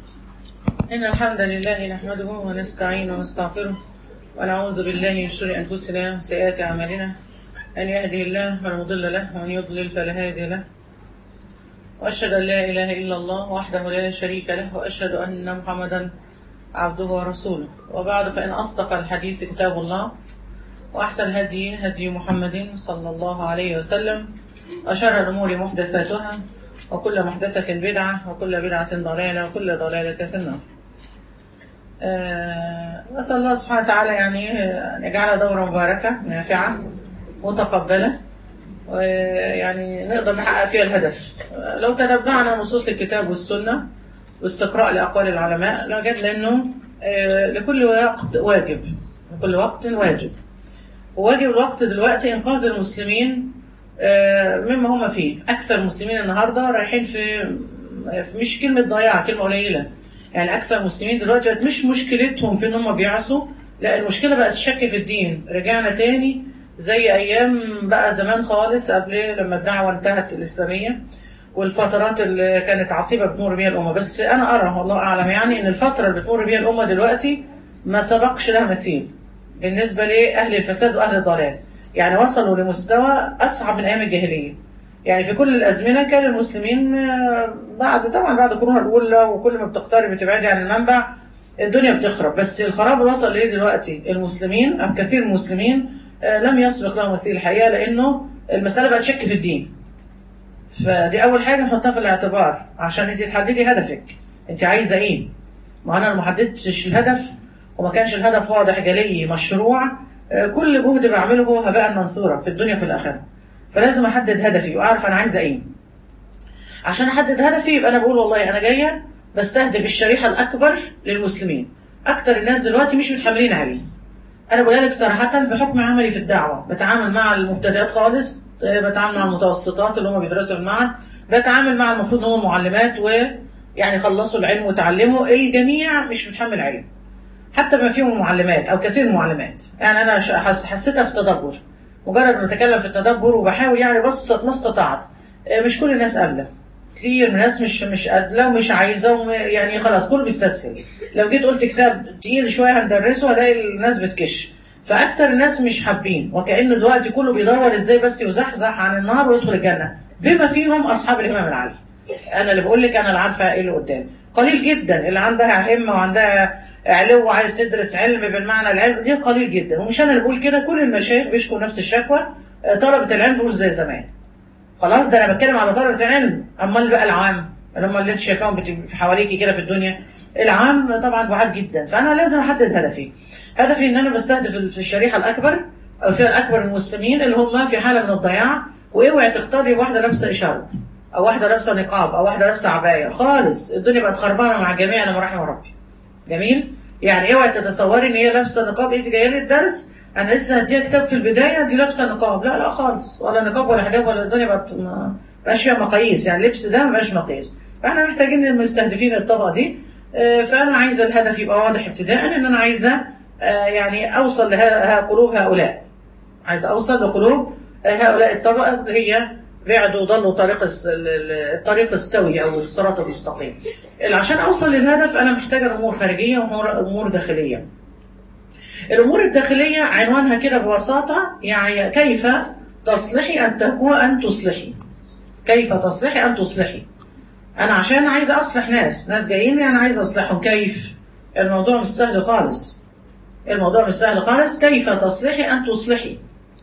إن الحمد لله نحمده ونستعينه ونستغفره ونعوذ بالله من شرور أنفسنا وسيئات أعمالنا من يهده الله فلا مضل له ومن يضلل فلا هادي له وأشهد أن لا إله إلا الله وحده لا شريك له وأشهد أن محمدا عبده ورسوله وبعد فإن أصدق الحديث كتاب الله وأحسن الهدي هدي محمد صلى الله عليه وسلم وشر الأمور محدثاتها وكل محدثة بدعة وكل بدعة ضلالة وكل ضلالة في النار آه، نسأل الله سبحانه وتعالى يعني أن يجعلها دورة مباركة نافعة متقبلة ويعني نقدر نحقق فيها الهدف آه، لو تتبعنا نصوص الكتاب والسنة واستقراء لأقوال العلماء لوجدنا أنه آه، لكل وقت واجب لكل وقت واجب وواجب الوقت دلوقتي إنقاذ المسلمين آه، مما هم فيه أكثر المسلمين النهاردة رايحين في في مش كلمة ضياع كلمة قليلة يعني أكثر المسلمين دلوقتي بقت مش مشكلتهم في إن هم بيعصوا لا المشكلة بقت الشك في الدين رجعنا تاني زي أيام بقى زمان خالص قبل لما الدعوة انتهت الإسلامية والفترات اللي كانت عصيبة بتمر بيها الأمة بس أنا أرى والله أعلم يعني إن الفترة اللي بتمر بيها الأمة دلوقتي ما سبقش لها مثيل بالنسبة لأهل الفساد وأهل الضلال يعني وصلوا لمستوى أصعب من أيام الجاهلية يعني في كل الأزمنة كان المسلمين آه، بعد طبعا بعد كورونا الأولى وكل ما بتقترب بتبعدي عن المنبع الدنيا بتخرب بس الخراب اللي وصل ليه دلوقتي المسلمين أم كثير من المسلمين آه، لم يسبق لهم مثيل الحقيقة لأنه المسألة بقت شك في الدين فدي أول حاجة نحطها في الاعتبار عشان أنت تحددي هدفك أنت عايزة إيه ما أنا لو ما حددتش الهدف وما كانش الهدف واضح جلي مشروع آه، كل جهد بعمله هو هباء منصورا في الدنيا وفي الآخرة فلازم أحدد هدفي وأعرف أنا عايزة إيه عشان أحدد هدفي يبقى أنا بقول والله أنا جاية بستهدف الشريحة الأكبر للمسلمين أكتر الناس دلوقتي مش متحملين عليه أنا بقولها لك صراحة بحكم عملي في الدعوة بتعامل مع المبتدئات خالص آه، بتعامل مع المتوسطات اللي هم بيدرسوا في المعهد بتعامل مع المفروض ان هم معلمات ويعني خلصوا العلم وتعلموا الجميع مش متحمل علم حتى ما فيهم معلمات او كثير من المعلمات يعني انا ش- حس- حسيتها في التدبر مجرد ما اتكلم في التدبر وبحاول يعني بسط ما استطعت آه، مش كل الناس قابله كتير من الناس مش مش قابله ومش عايزه وم- يعني خلاص كله بيستسهل لو جيت قلت كتاب تقيل شويه هندرسه هلاقي الناس بتكش فاكثر الناس مش حابين وكانه دلوقتي كله بيدور ازاي بس يزحزح عن النار ويدخل الجنه بما فيهم اصحاب الامام العلي انا اللي بقول لك انا اللي عارفه ايه اللي قدام قليل جدا اللي عندها همه وعندها علو وعايز تدرس علم بالمعنى العلم دي قليل جدا ومش انا اللي بقول كده كل المشايخ بيشكوا نفس الشكوى آه، طلبه العلم مش زي زمان خلاص ده انا بتكلم على طلبه العلم امال بقى العام اللي هم اللي انت شايفاهم بت- في حواليكي كده في الدنيا العام طبعا بعاد جدا فانا لازم احدد هدفي هدفي ان انا بستهدف في الشريحه الاكبر او الفئه الاكبر من المسلمين اللي هم في حاله من الضياع واوعي تختاري واحده لابسه اشاره او واحده لابسه نقاب او واحده لابسه عبايه خالص الدنيا بقت خربانه مع الجميع انا رحم ربي جميل يعني اوعي تتصوري ان هي لابسه نقاب انت جايه لي الدرس انا لسه هديها كتاب في البدايه دي لابسه نقاب لا لا خالص ولا نقاب ولا حجاب ولا الدنيا بقت ما بقاش فيها مقاييس يعني اللبس ده ما بقاش مقياس فاحنا محتاجين المستهدفين الطبقه دي آه، فانا عايزه الهدف يبقى واضح ابتداء ان انا عايزه آه، يعني اوصل لقلوب هؤلاء عايزه اوصل لقلوب آه، هؤلاء الطبقه اللي هي بعدوا وضلوا طريق الس- ال- ال- الطريق السوي او الصراط المستقيم اللي عشان اوصل للهدف انا محتاجه امور خارجيه وامور امور داخليه الامور الداخليه عنوانها كده ببساطه يعني كيف تصلحي ان تكون ان تصلحي كيف تصلحي ان تصلحي انا عشان عايزه اصلح ناس ناس جايين لي انا عايزه اصلحهم كيف الموضوع مش سهل خالص الموضوع مش سهل خالص كيف تصلحي ان تصلحي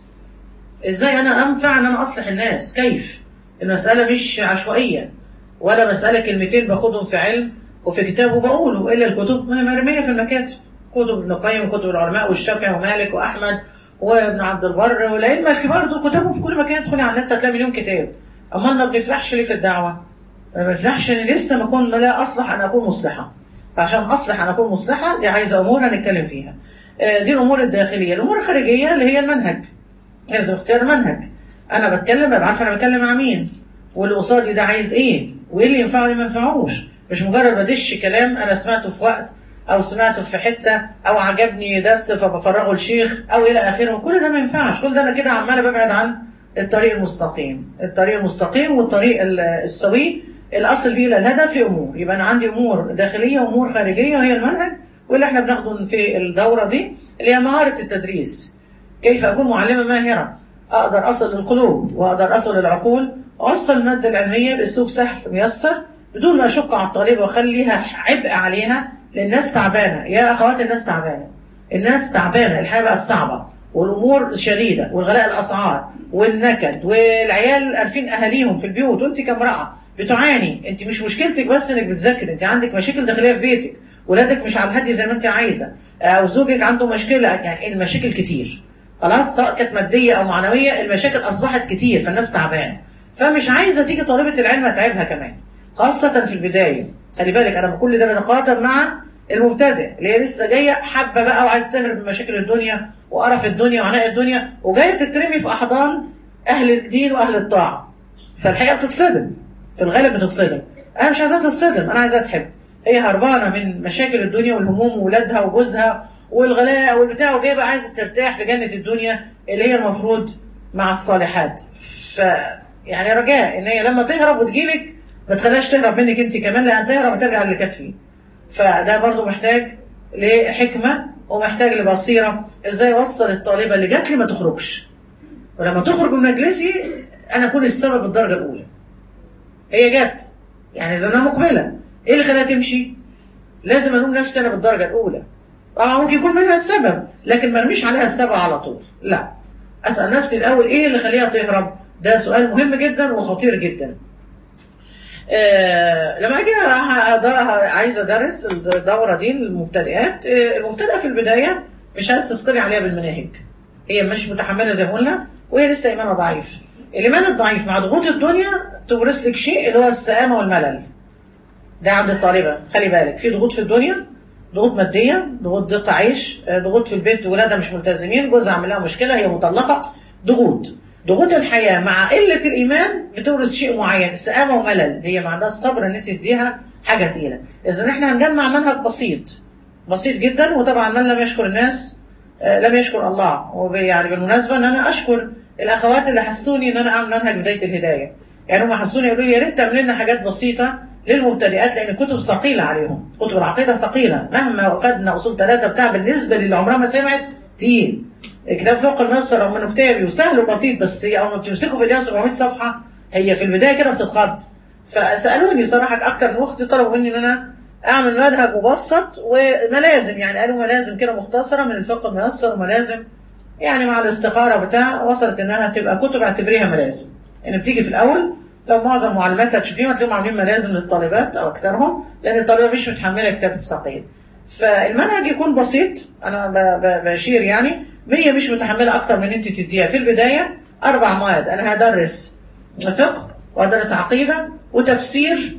ازاي انا انفع ان انا اصلح الناس كيف المساله مش عشوائيه ولا مساله كلمتين باخدهم في علم وفي كتاب وبقوله الا الكتب ما هي مرميه في المكاتب كتب ابن القيم وكتب العلماء والشافعي ومالك واحمد وابن عبد البر والائمه الكبار دول كتبهم في كل مكان تدخلي على النت هتلاقي مليون كتاب امال ما بنفلحش ليه في الدعوه؟ ما بنفلحش ان لسه ما كنا لا اصلح ان اكون مصلحه فعشان اصلح ان اكون مصلحه دي عايزه امور هنتكلم فيها آه، دي الامور الداخليه الامور الخارجيه اللي هي المنهج لازم اختيار منهج انا بتكلم ببقى عارفه انا بتكلم مع مين واللي قصادي ده عايز ايه وايه اللي ينفعه واللي ما ينفعوش مش مجرد بدش كلام انا سمعته في وقت او سمعته في حته او عجبني درس فبفرغه لشيخ او الى اخره كل ده ما ينفعش كل ده انا كده عماله ببعد عن الطريق المستقيم الطريق المستقيم والطريق ال- السوي الاصل بيه الهدف لامور يبقى انا عندي امور داخليه وامور خارجيه وهي المنهج واللي احنا بناخده في الدوره دي اللي هي مهاره التدريس كيف اكون معلمه ماهره اقدر اصل للقلوب واقدر اصل للعقول اوصل الماده العلميه باسلوب سهل ميسر بدون ما اشق على الطالبه واخليها عبء عليها لان الناس تعبانه يا اخوات الناس تعبانه الناس تعبانه الحياه بقت صعبه والامور شديده وغلاء الاسعار والنكد والعيال عارفين اهاليهم في البيوت وانت كامراه بتعاني انت مش مشكلتك بس انك بتذاكر انت عندك مشاكل داخليه في بيتك ولادك مش على الهدي زي ما انت عايزه او زوجك عنده مشكله يعني المشاكل كتير خلاص سواء كانت ماديه او معنويه المشاكل اصبحت كتير فالناس تعبانه فمش عايزه تيجي طالبه العلم اتعبها كمان خاصه في البدايه خلي بالك انا بكل ده بتخاطب مع المبتدئ اللي هي لسه جايه حابه بقى وعايزه تهرب من مشاكل الدنيا وقرف الدنيا وعناء الدنيا وجايه تترمي في احضان اهل الدين واهل الطاعه فالحقيقه بتتصدم في الغالب بتتصدم انا مش عايزاها تتصدم انا عايزاها تحب هي هربانه من مشاكل الدنيا والهموم وولادها وجوزها والغلاء والبتاع وجايه بقى عايزه ترتاح في جنه الدنيا اللي هي المفروض مع الصالحات ف يعني رجاء ان هي لما تهرب وتجيلك ما تخليهاش تهرب منك انت كمان لان تهرب وترجع اللي كانت فيه فده برضو محتاج لحكمه ومحتاج لبصيره ازاي اوصل الطالبه اللي جات لي ما تخرجش ولما تخرج من مجلسي انا اكون السبب الدرجه الاولى هي جت يعني اذا انا مقبله ايه اللي خلاها تمشي لازم الوم نفسي انا بالدرجه الاولى اه ممكن يكون منها السبب لكن ما ارميش عليها السبب على طول لا اسال نفسي الاول ايه اللي خليها تهرب ده سؤال مهم جدا وخطير جدا آه لما اجي عايز ادرس الدوره دي للمبتدئات آه المبتدئه في البدايه مش عايز تسقطي عليها بالمناهج هي مش متحمله زي ما قلنا وهي لسه ايمانها ضعيف الايمان الضعيف مع ضغوط الدنيا تورث لك شيء اللي هو السآمه والملل ده عند الطالبه خلي بالك في ضغوط في الدنيا ضغوط ماديه ضغوط ضيق عيش ضغوط في البيت ولادها مش ملتزمين جوزها عامل لها مشكله هي مطلقه ضغوط ضغوط الحياه مع قله الايمان بتورث شيء معين سآمه وملل هي ما عندهاش صبر ان انت تديها حاجه تقيله اذا احنا هنجمع منهج بسيط بسيط جدا وطبعا من لم يشكر الناس لم يشكر الله ويعني بالمناسبه ان انا اشكر الاخوات اللي حسوني ان انا اعمل منهج بدايه الهدايه يعني هم حسوني يقولوا لي يا ريت تعمل لنا حاجات بسيطه للمبتدئات لان الكتب ثقيله عليهم كتب العقيده ثقيله مهما خدنا اصول ثلاثه بتاع بالنسبه للي عمرها ما سمعت تقيل كتاب فوق النص رغم انه كتابي وسهل وبسيط بس هي اول ما بتمسكه في ايديها 700 صفحه هي في البدايه كده بتتخض فسالوني صراحه اكتر من اختي طلبوا مني ان انا اعمل منهج مبسط وملازم يعني قالوا ملازم كده مختصره من الفقه الميسر وملازم يعني مع الاستخاره بتاع وصلت انها تبقى كتب اعتبريها ملازم يعني بتيجي في الاول لو معظم معلوماتها تشوفيهم هتلاقيهم عاملين ملازم للطالبات او اكثرهم لان الطالبه مش متحمله كتابه الثقيل فالمنهج يكون بسيط انا بشير يعني هي مش متحمله اكتر من انت تديها في البدايه اربع مواد انا هدرس فقه وهدرس عقيده وتفسير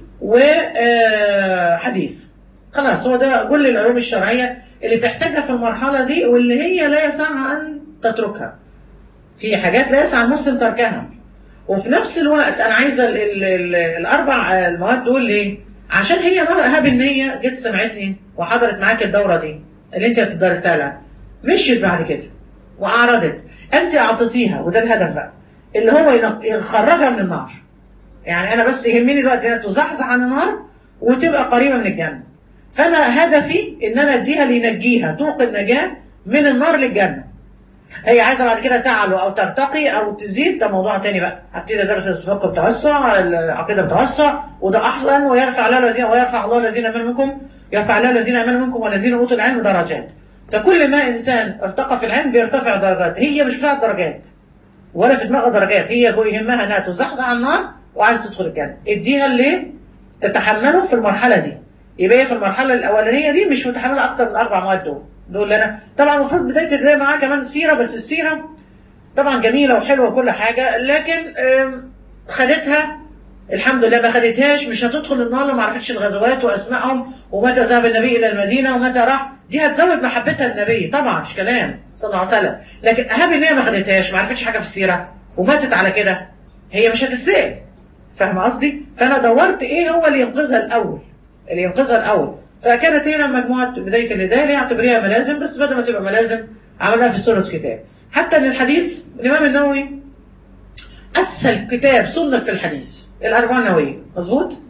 وحديث خلاص هو ده كل العلوم الشرعيه اللي تحتاجها في المرحله دي واللي هي لا يسعها ان تتركها في حاجات لا يسعى المسلم تركها وفي نفس الوقت انا عايزه ال ال ال الاربع المواد دول ليه؟ عشان هي هاب ان هي جت سمعتني وحضرت معاك الدوره دي اللي انت هتدرسها لها مشيت بعد كده واعرضت انت اعطيتيها وده الهدف بقى اللي هو يخرجها من النار يعني انا بس يهمني دلوقتي انها تزحزح عن النار وتبقى قريبه من الجنه فانا هدفي ان انا اديها لينجيها طوق النجاه من النار للجنه هي عايزه بعد كده تعلو او ترتقي او تزيد ده موضوع تاني بقى هبتدي ادرس الفقه بتوسع العقيده بتوسع وده احسن ويرفع الله الذين ويرفع الله الذين امنوا منكم يرفع الله الذين امنوا منكم والذين اوتوا العلم درجات فكل ما انسان ارتقى في العلم بيرتفع درجات هي مش بتاعت درجات ولا في دماغها درجات هي يهمها انها تزحزح عن النار وعايزه تدخل الجنه اديها اللي تتحمله في المرحله دي يبقى هي في المرحله الاولانيه دي مش متحمله اكتر من اربع مواد دول دول اللي انا طبعا المفروض بدايه البدايه معاها كمان السيره بس السيره طبعا جميله وحلوه وكل حاجه لكن خدتها الحمد لله ما خدتهاش مش هتدخل النار لو ما عرفتش الغزوات واسمائهم ومتى ذهب النبي الى المدينه ومتى راح دي هتزود محبتها للنبي طبعا مش كلام صلى الله عليه وسلم لكن اهم ان هي ما خدتهاش ما عرفتش حاجه في السيره وماتت على كده هي مش هتتسال فاهم قصدي؟ فانا دورت ايه هو اللي ينقذها الاول اللي ينقذها الاول فكانت هنا مجموعه بدايه الهدايه اللي اعتبريها ملازم بس بدل ما تبقى ملازم عملناها في سوره كتاب حتى ان الحديث الامام النووي اسهل كتاب صنف في الحديث الاربعه النوويه مظبوط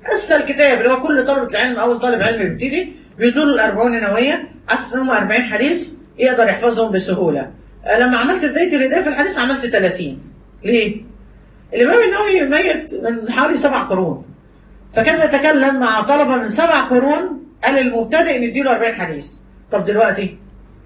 اسهل كتاب اللي هو كل طالبه العلم اول طالب علم بيبتدي بيدوا له الاربعون نوويه اسسهم 40 حديث يقدر يحفظهم بسهوله آه، لما عملت بدايه الهدايه في الحديث عملت 30 ليه؟ الامام النووي ميت من حوالي سبع قرون فكان بيتكلم مع طلبه من سبع قرون قال المبتدئ نديله 40 حديث طب دلوقتي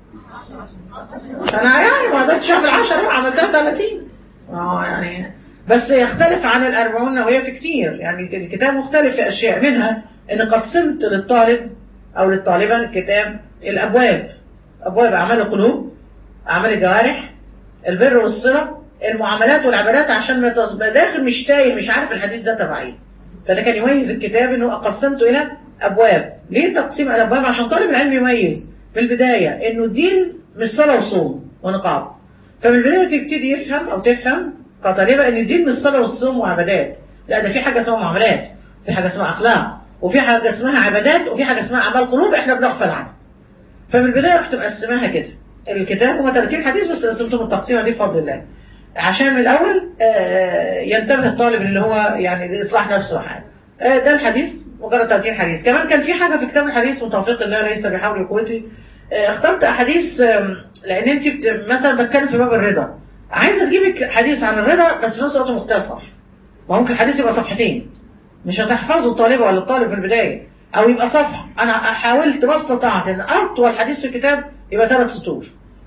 انا يعني ما قدرتش اعمل 10 عملتها 30 اه يعني بس يختلف عن الأربعون نووية في كتير يعني الكتاب مختلف في أشياء منها إن قسمت للطالب أو للطالبة الكتاب الأبواب أبواب أعمال القلوب أعمال الجوارح البر والصلة المعاملات والعبادات عشان ما تبقى داخل مش تايه مش عارف الحديث ده تبع ايه فده كان يميز الكتاب انه قسمته الى ابواب ليه تقسيم الابواب عشان طالب العلم يميز من البدايه انه الدين مش صلاه وصوم ونقاب فمن البدايه تبتدي يفهم او تفهم كطالبه ان الدين مش صلاه والصوم وعبادات لا ده في حاجه اسمها معاملات في حاجه اسمها اخلاق وفي حاجه اسمها عبادات وفي حاجه اسمها اعمال قلوب احنا بنغفل عنها فمن البدايه رحت مقسماها كده الكتاب هو 30 حديث بس قسمتهم التقسيمه دي بفضل الله عشان من الاول آه، ينتبه الطالب اللي هو يعني لاصلاح نفسه حاجه آه، ده الحديث مجرد 30 حديث كمان كان في حاجه في كتاب الحديث متوفيق الله ليس بحول قوتي آه، اخترت احاديث آم، لان انت بت... مثلا بتكلم في باب الرضا عايزه تجيبك حديث عن الرضا بس في نفس الوقت مختصر ما ممكن الحديث يبقى صفحتين مش هتحفظه الطالبه ولا الطالب في البدايه او يبقى صفحه انا حاولت ما استطعت ان اطول حديث في الكتاب يبقى ثلاث سطور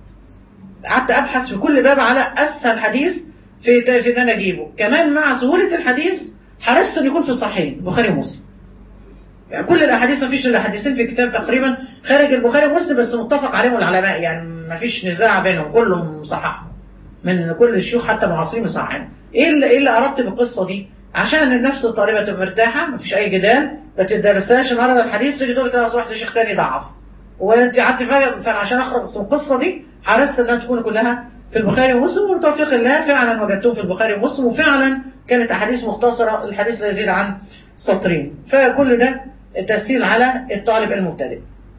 قعدت ابحث في كل باب على اسهل حديث في في ان انا اجيبه كمان مع سهوله الحديث حرصت ان يكون في صحيح البخاري ومسلم يعني كل الاحاديث ما فيش الا حديثين في الكتاب تقريبا خارج البخاري ومسلم بس متفق عليهم العلماء يعني ما فيش نزاع بينهم كلهم صححهم من كل الشيوخ حتى معاصرين مصححين ايه اللي ايه اللي اردت بالقصه دي عشان النفس الطالبه تبقى مرتاحه ما فيش اي جدال ما تدرسهاش النهارده الحديث تيجي تقول كده اصبحت شيخ تاني ضعف وانت قعدت فاهم فانا عشان اخرج من القصه دي حرصت انها تكون كلها في البخاري ومسلم وبتوفيق الله فعلا وجدته في البخاري ومسلم وفعلا كانت احاديث مختصره الحديث لا يزيد عن سطرين فكل ده تسهيل على الطالب المبتدئ.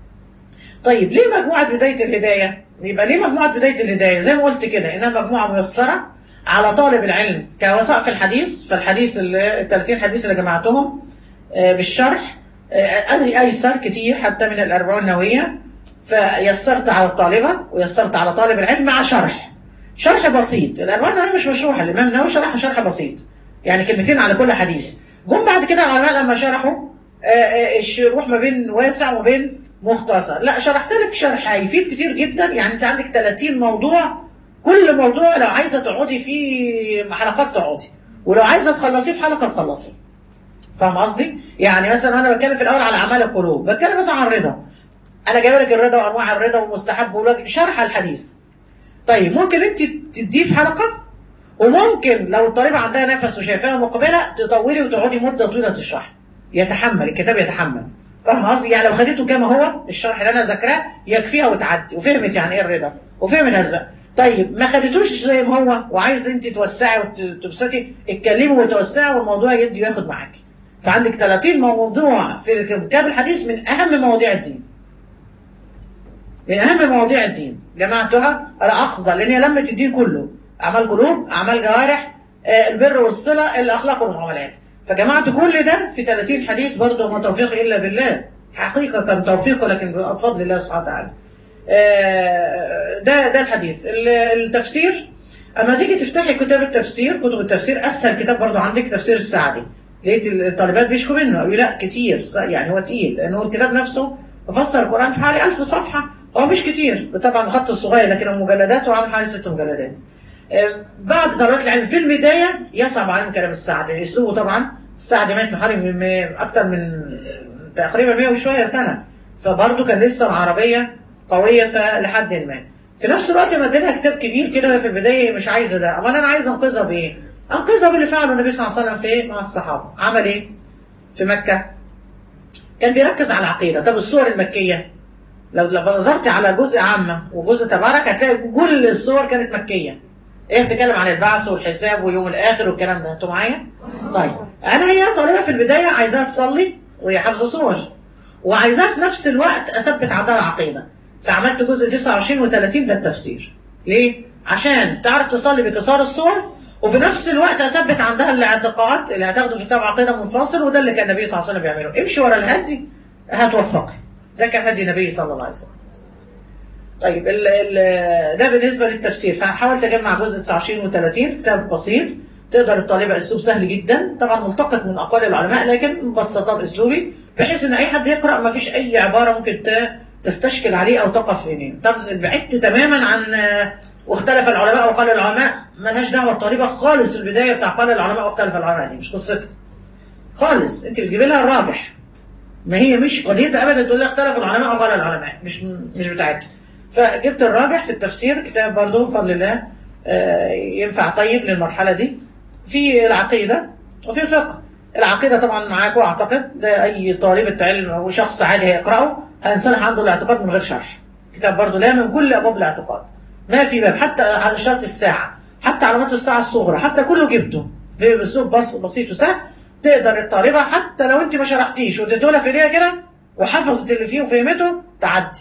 طيب ليه مجموعه بدايه الهدايه؟ يبقى ليه مجموعه بدايه الهدايه؟ زي ما قلت كده انها مجموعه ميسره على طالب العلم كوسائط الحديث فالحديث ال 30 حديث اللي جمعتهم آه، بالشرح آه، ايسر كتير حتى من الاربعون النوويه فيسرت على الطالبه ويسرت على طالب العلم مع شرح شرح بسيط الاربعون النوويه مش مشروحه الامام النووي شرحها شرح بسيط يعني كلمتين على كل حديث جم بعد كده العلماء لما شرحوا آه، آه، الشروح ما بين واسع وما بين مختصر لا شرحت لك شرح هيفيد كتير جدا يعني انت عندك 30 موضوع كل موضوع لو عايزه تقعدي فيه حلقات تقعدي ولو عايزه تخلصيه في حلقه تخلصيه فاهم قصدي؟ يعني مثلا انا بتكلم في الاول على اعمال القلوب بتكلم مثلا عن الرضا انا جايب لك الرضا وانواع الرضا والمستحب والواجب شرح الحديث طيب ممكن انت تديه في حلقه وممكن لو الطالبه عندها نفس وشايفاها مقبله تطولي وتقعدي مده طويله تشرح يتحمل الكتاب يتحمل فاهم قصدي يعني لو خدته كما هو الشرح اللي انا ذاكراه يكفيها وتعدي وفهمت يعني ايه الرضا وفهمت هذا طيب ما خدتوش زي ما هو وعايز انت توسعي وتبسطي اتكلمي وتوسعي والموضوع يدي وياخد معاكي فعندك 30 موضوع في كتاب الحديث من اهم مواضيع الدين من اهم مواضيع الدين جمعتها على اقصى لان هي لمت الدين كله اعمال قلوب اعمال جوارح آه، البر والصله الاخلاق والمعاملات فجمعت كل ده في 30 حديث برضه ما توفيق الا بالله حقيقه كان توفيق لكن بفضل الله سبحانه وتعالى آه، ده ده الحديث ال- التفسير اما تيجي تفتحي كتاب التفسير كتب التفسير اسهل كتاب برضه عندك تفسير السعدي لقيت الطالبات بيشكوا منه قالوا لي لا كتير يعني هو تقيل لان هو الكتاب نفسه مفسر القران في حوالي 1000 صفحه هو مش كتير طبعا خط الصغير لكن المجلدات وعامل حوالي ست مجلدات آه، بعد طلبات العلم في البدايه يصعب عليهم كلام السعدي اسلوبه طبعا السعدي مات من حوالي من- من- اكتر من تقريبا 100 وشويه سنه فبرضه كان لسه العربيه قويه فلحد ما في نفس الوقت مدى لها كتاب كبير كده في البدايه مش عايزه ده امال انا عايز انقذها بايه؟ انقذها باللي فعله النبي صلى الله عليه وسلم في مع الصحابه عمل ايه؟ في مكه كان بيركز على العقيده طب الصور المكيه لو لو نظرت على جزء عامه وجزء تبارك هتلاقي كل الصور كانت مكيه ايه بتتكلم عن البعث والحساب ويوم الاخر والكلام ده انتوا معايا؟ طيب انا هي طالبه في البدايه عايزاها تصلي وهي حافظه صور وعايزاها في نفس الوقت اثبت عندها العقيده فعملت جزء 29 و30 ده التفسير ليه؟ عشان تعرف تصلي بكسار الصور وفي نفس الوقت اثبت عندها الاعتقاد اللي هتاخده في كتاب عقيده منفصل وده اللي كان النبي صلى الله عليه وسلم بيعمله امشي ورا الهدي هتوفقي ده كان هدي النبي صلى الله عليه وسلم طيب ال ال ده بالنسبه للتفسير فحاولت اجمع جزء 29 و30 كتاب بسيط تقدر الطالبه اسلوب سهل جدا طبعا ملتقط من اقوال العلماء لكن مبسطه باسلوبي بحيث ان اي حد يقرا ما فيش اي عباره ممكن تستشكل عليه او تقف عينيه طبعا بعدت تماما عن واختلف العلماء وقال العلماء ملهاش دعوه الطالبه خالص البدايه بتاع قال العلماء واختلف العلماء دي مش قصتها خالص انت بتجيبي لها الراجح ما هي مش قضيتها ابدا تقول لها اختلف العلماء وقال العلماء مش مش بتاعتها فجبت الراجح في التفسير كتاب برضه بفضل الله ينفع طيب للمرحله دي في العقيده وفي الفقه العقيده طبعا معاكم اعتقد ده اي طالبه علم او شخص عادي هيقراه هينصلح عنده الاعتقاد من غير شرح كتاب برضه لا من كل ابواب الاعتقاد ما في باب حتى على اشاره الساعه حتى علامات الساعه الصغرى حتى كله جبته باسلوب بس بسيط وسهل تقدر الطالبه حتى لو انت ما شرحتيش واديته في ايديها كده وحفظت اللي فيه وفهمته تعدي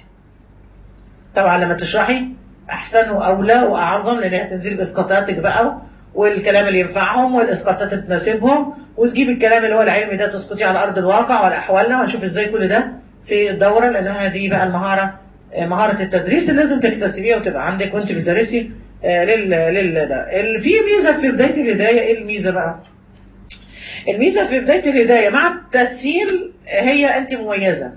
طبعا لما تشرحي احسن واولى واعظم لان هتنزلي باسقاطاتك بقى والكلام اللي ينفعهم والاسقاطات اللي تناسبهم وتجيب الكلام اللي هو العلمي ده تسقطيه على ارض الواقع وعلى احوالنا ونشوف ازاي كل ده في الدوره لانها دي بقى المهاره مهاره التدريس اللي لازم تكتسبيها وتبقى عندك وانت بتدرسي لل لل ده اللي في ميزه في بدايه الهدايه ايه الميزه بقى؟ الميزه في بدايه الهدايه مع التسهيل هي انت مميزه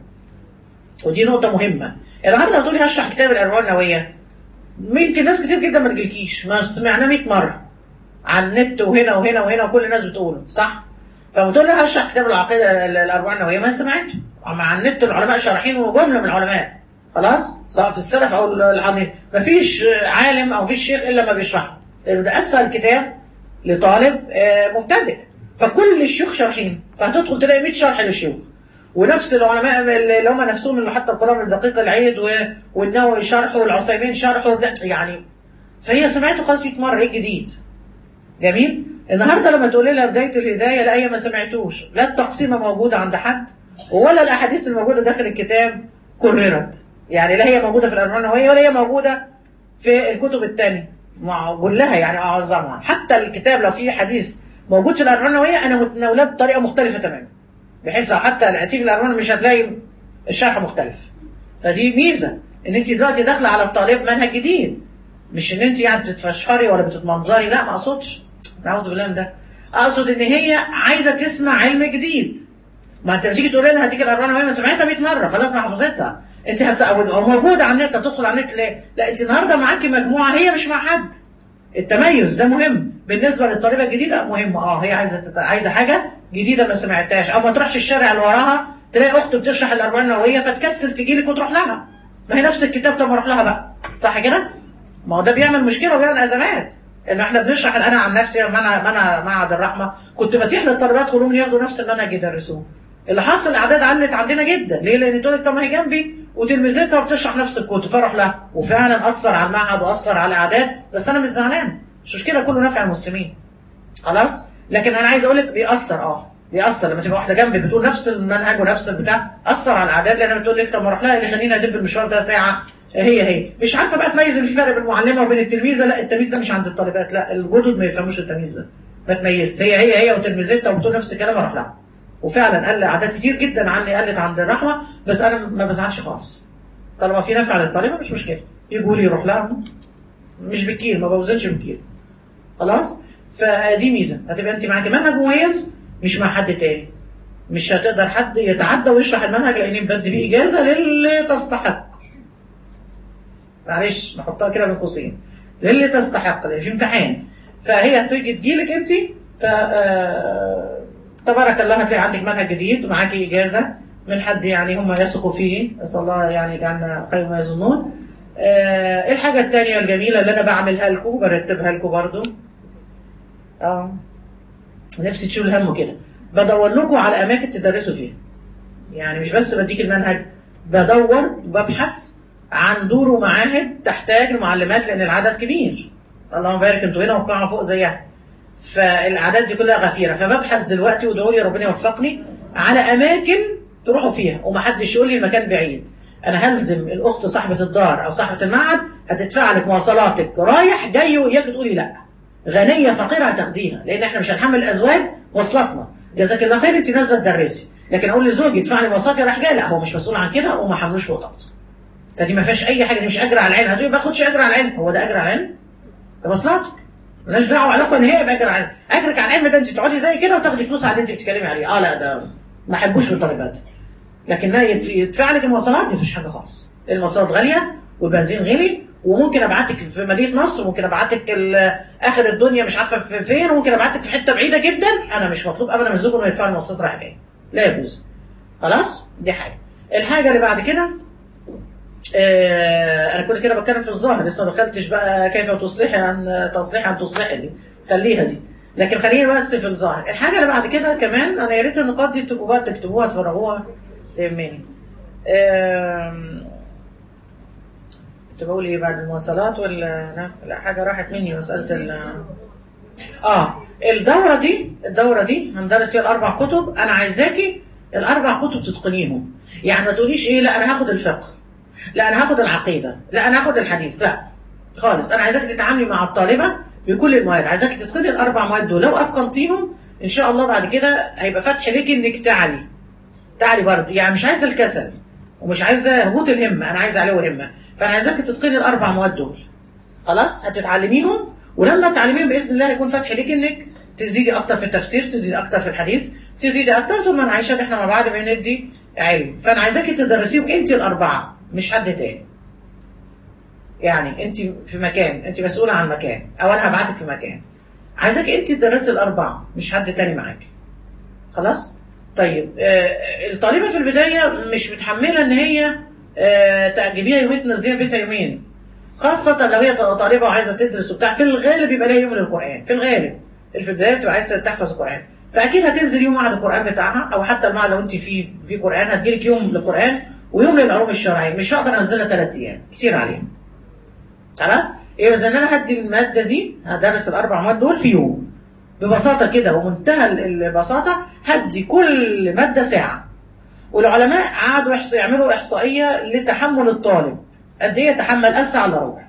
ودي نقطه مهمه النهارده بتقولي هشرح كتاب الارواح النوويه يمكن ناس كتير جدا ما تجيلكيش ما سمعناه 100 مره على النت وهنا وهنا وهنا وكل الناس بتقوله صح؟ فلما تقول لها هشرح كتاب العقيده الارواح النوويه ما سمعتش مع النت العلماء شارحين وجمله من العلماء خلاص سواء في السلف او الحاضرين مفيش عالم او مفيش شيخ الا ما بيشرحه لانه ده اسهل كتاب لطالب مبتدئ فكل الشيوخ شارحين فهتدخل تلاقي 100 شرح للشيوخ ونفس العلماء اللي هم نفسهم اللي حتى القرآن الدقيق العيد والنووي شرحه والعثيمين شرحه يعني فهي سمعته خلاص 100 مره ايه الجديد جميل النهارده لما تقولي لها بدايه الهدايه لا هي ما سمعتوش لا التقسيمه موجوده عند حد ولا الاحاديث الموجوده داخل الكتاب كررت يعني لا هي موجوده في الارواح النوويه ولا هي موجوده في الكتب الثانيه كلها يعني اعظمها حتى الكتاب لو فيه حديث موجود في الارواح النوويه انا متناولاه بطريقه مختلفه تماما بحيث لو حتى الاتي في الارواح مش هتلاقي الشرح مختلف فدي ميزه ان انت دلوقتي داخله على الطالب منهج جديد مش ان انت يعني بتتفشخري ولا بتتمنظري لا ما اقصدش اعوذ بالله من ده اقصد ان هي عايزه تسمع علم جديد ما انت بتيجي تقول لها هتيجي الارواح النوويه ما سمعتها 100 مره خلاص انا حفظتها انت هتسأل موجوده على النت هتدخل على النت ليه؟ لا انت النهارده معاكي مجموعه هي مش مع حد التميز ده مهم بالنسبه للطالبه الجديده مهم اه هي عايزه تت... عايزه حاجه جديده ما سمعتهاش او ما تروحش الشارع اللي وراها تلاقي اخت بتشرح الارواح النوويه فتكسل تجي لك وتروح لها ما هي نفس الكتاب طب ما اروح لها بقى صح كده؟ ما هو ده بيعمل مشكله وبيعمل ازمات ان احنا بنشرح انا عن نفسي لما انا ما انا معهد الرحمه كنت بتيح للطالبات كلهم ياخدوا نفس المنهج يدرسوه اللي حصل الاعداد علت عندنا جدا ليه؟ لان تقول لك طب ما هي جنبي وتلميذتها وبتشرح نفس الكتب فاروح لها وفعلا اثر على المعهد واثر على الاعداد بس انا مش زعلان مش مشكله كله نافع المسلمين خلاص لكن انا عايز اقول لك بيأثر اه بيأثر لما تبقى واحده جنبي بتقول نفس المنهج ونفس البتاع اثر على الاعداد لان بتقول لك طب ما اروح لها اللي خليني ادب المشوار ده ساعه هي هي مش عارفه بقى تميز ان في فرق بين المعلمه وبين التلميذه لا التمييز ده مش عند الطالبات لا الجدد ما يفهموش التمييز ده ما تميزش هي هي هي وتلميذتها وبتقول نفس الكلام اروح لها وفعلا قل اعداد كتير جدا عني قلت عند الرحمه بس انا ما بزعلش خالص طالما في نفع للطالبه مش مشكله يجوا لي يروح لها مش بالكيل ما بوزنش بالكيل خلاص فدي ميزه هتبقى انت معاكي منهج مميز مش مع حد تاني مش هتقدر حد يتعدى ويشرح المنهج لان بدي فيه اجازه للي تستحق معلش نحطها كده بين قوسين للي تستحق لان في امتحان فهي هتيجي تجيلك انت ف تبارك الله هتلاقي عندك منهج جديد ومعاكي اجازه من حد يعني هم يثقوا فيه نسال الله يعني يجعلنا خير ما يظنون آه الحاجه الثانيه الجميله اللي انا بعملها لكم برتبها لكم برضو اه نفسي تشيلوا الهم كده بدور لكم على اماكن تدرسوا فيها يعني مش بس بديك المنهج بدور وببحث عن دور ومعاهد تحتاج المعلمات لان العدد كبير اللهم بارك انتوا هنا والقاعه فوق زيها فالاعداد دي كلها غفيره فببحث دلوقتي وادعوا لي ربنا يوفقني على اماكن تروحوا فيها ومحدش يقول لي المكان بعيد انا هلزم الاخت صاحبه الدار او صاحبه المعهد هتدفع لك مواصلاتك رايح جاي واياك تقولي لا غنيه فقيره هتاخديها لان احنا مش هنحمل الازواج وصلتنا جزاك الله خير انت نازله تدرسي لكن اقول لزوجي ادفع لي مواصلاتي راح جاي لا هو مش مسؤول عن كده وما حملوش فوق طاقته فدي ما فيهاش اي حاجه دي مش اجر على العين هتقولي ما باخدش اجر على العين هو ده اجر على العين ده مصلحتك مالناش دعوه علاقه نهائي باجر على اجرك على العلم ده انت تقعدي زي كده وتاخدي فلوس على اللي انت بتتكلمي عليه اه لا ده ما احبوش بالطالبات لكن يدفع لك المواصلات دي مفيش حاجه خالص المواصلات غاليه والبنزين غالي وممكن ابعتك في مدينه نصر وممكن ابعتك اخر الدنيا مش عارفه في فين وممكن ابعتك في حته بعيده جدا انا مش مطلوب ابدا من الزوج انه يدفع المواصلات رايح جاي لا يجوز خلاص دي حاجه الحاجه اللي بعد كده آه انا كنت كده بتكلم في الظاهر لسه ما دخلتش بقى كيف تصلحي عن تصليح عن تصلحي دي خليها دي لكن خلينا بس في الظاهر الحاجه اللي بعد كده كمان انا يا ريت النقاط دي تبقوا بقى تكتبوها تفرغوها تهمني كنت بقول ايه بعد المواصلات ولا لا حاجه راحت مني مساله ال اه الدوره دي الدوره دي هندرس فيها الاربع كتب انا عايزاكي الاربع كتب تتقنيهم يعني ما تقوليش ايه لا انا هاخد الفقه لا انا هاخد العقيده لا انا هاخد الحديث لا خالص انا عايزاكي تتعاملي مع الطالبه بكل المواد عايزاكي تتقني الاربع مواد دول لو اتقنتيهم ان شاء الله بعد كده هيبقى فتح ليكي انك تعلي تعلي برضه يعني مش عايزه الكسل ومش عايزه هبوط الهمه انا عايزه عليه الهمه فانا عايزاكي تتقني الاربع مواد دول خلاص هتتعلميهم ولما تعلميهم باذن الله هيكون فتح ليك انك تزيدي اكتر في التفسير تزيدي اكتر في الحديث تزيدي اكتر طول ما انا عايشه احنا مع بعض بندي علم فانا عايزاكي تدرسيهم انت الاربعه مش حد تاني يعني انت في مكان انت مسؤوله عن مكان او انا هبعتك في مكان عايزاك انت تدرسي الاربعه مش حد تاني معاكي خلاص طيب آه الطالبه في البدايه مش متحمله ان هي آه تعجبيها يومين تنزليها بيتها يومين خاصة لو هي طالبة وعايزة تدرس وبتاع في الغالب بيبقى لها يوم للقرآن في الغالب في البداية بتبقى عايزة تحفظ القرآن فأكيد هتنزل يوم معهد القرآن بتاعها أو حتى المعهد لو أنت في في قرآن هتجيلك يوم للقرآن ويوم للعلوم الشرعية مش هقدر أنزلها ثلاث أيام كتير عليها خلاص؟ إيه إذا أنا هدي المادة دي هدرس الأربع مواد دول في يوم ببساطة كده ومنتهى البساطة هدي كل مادة ساعة والعلماء قعدوا يعملوا إحصائية لتحمل الطالب قد ايه يتحمل قال ساعه الا ربع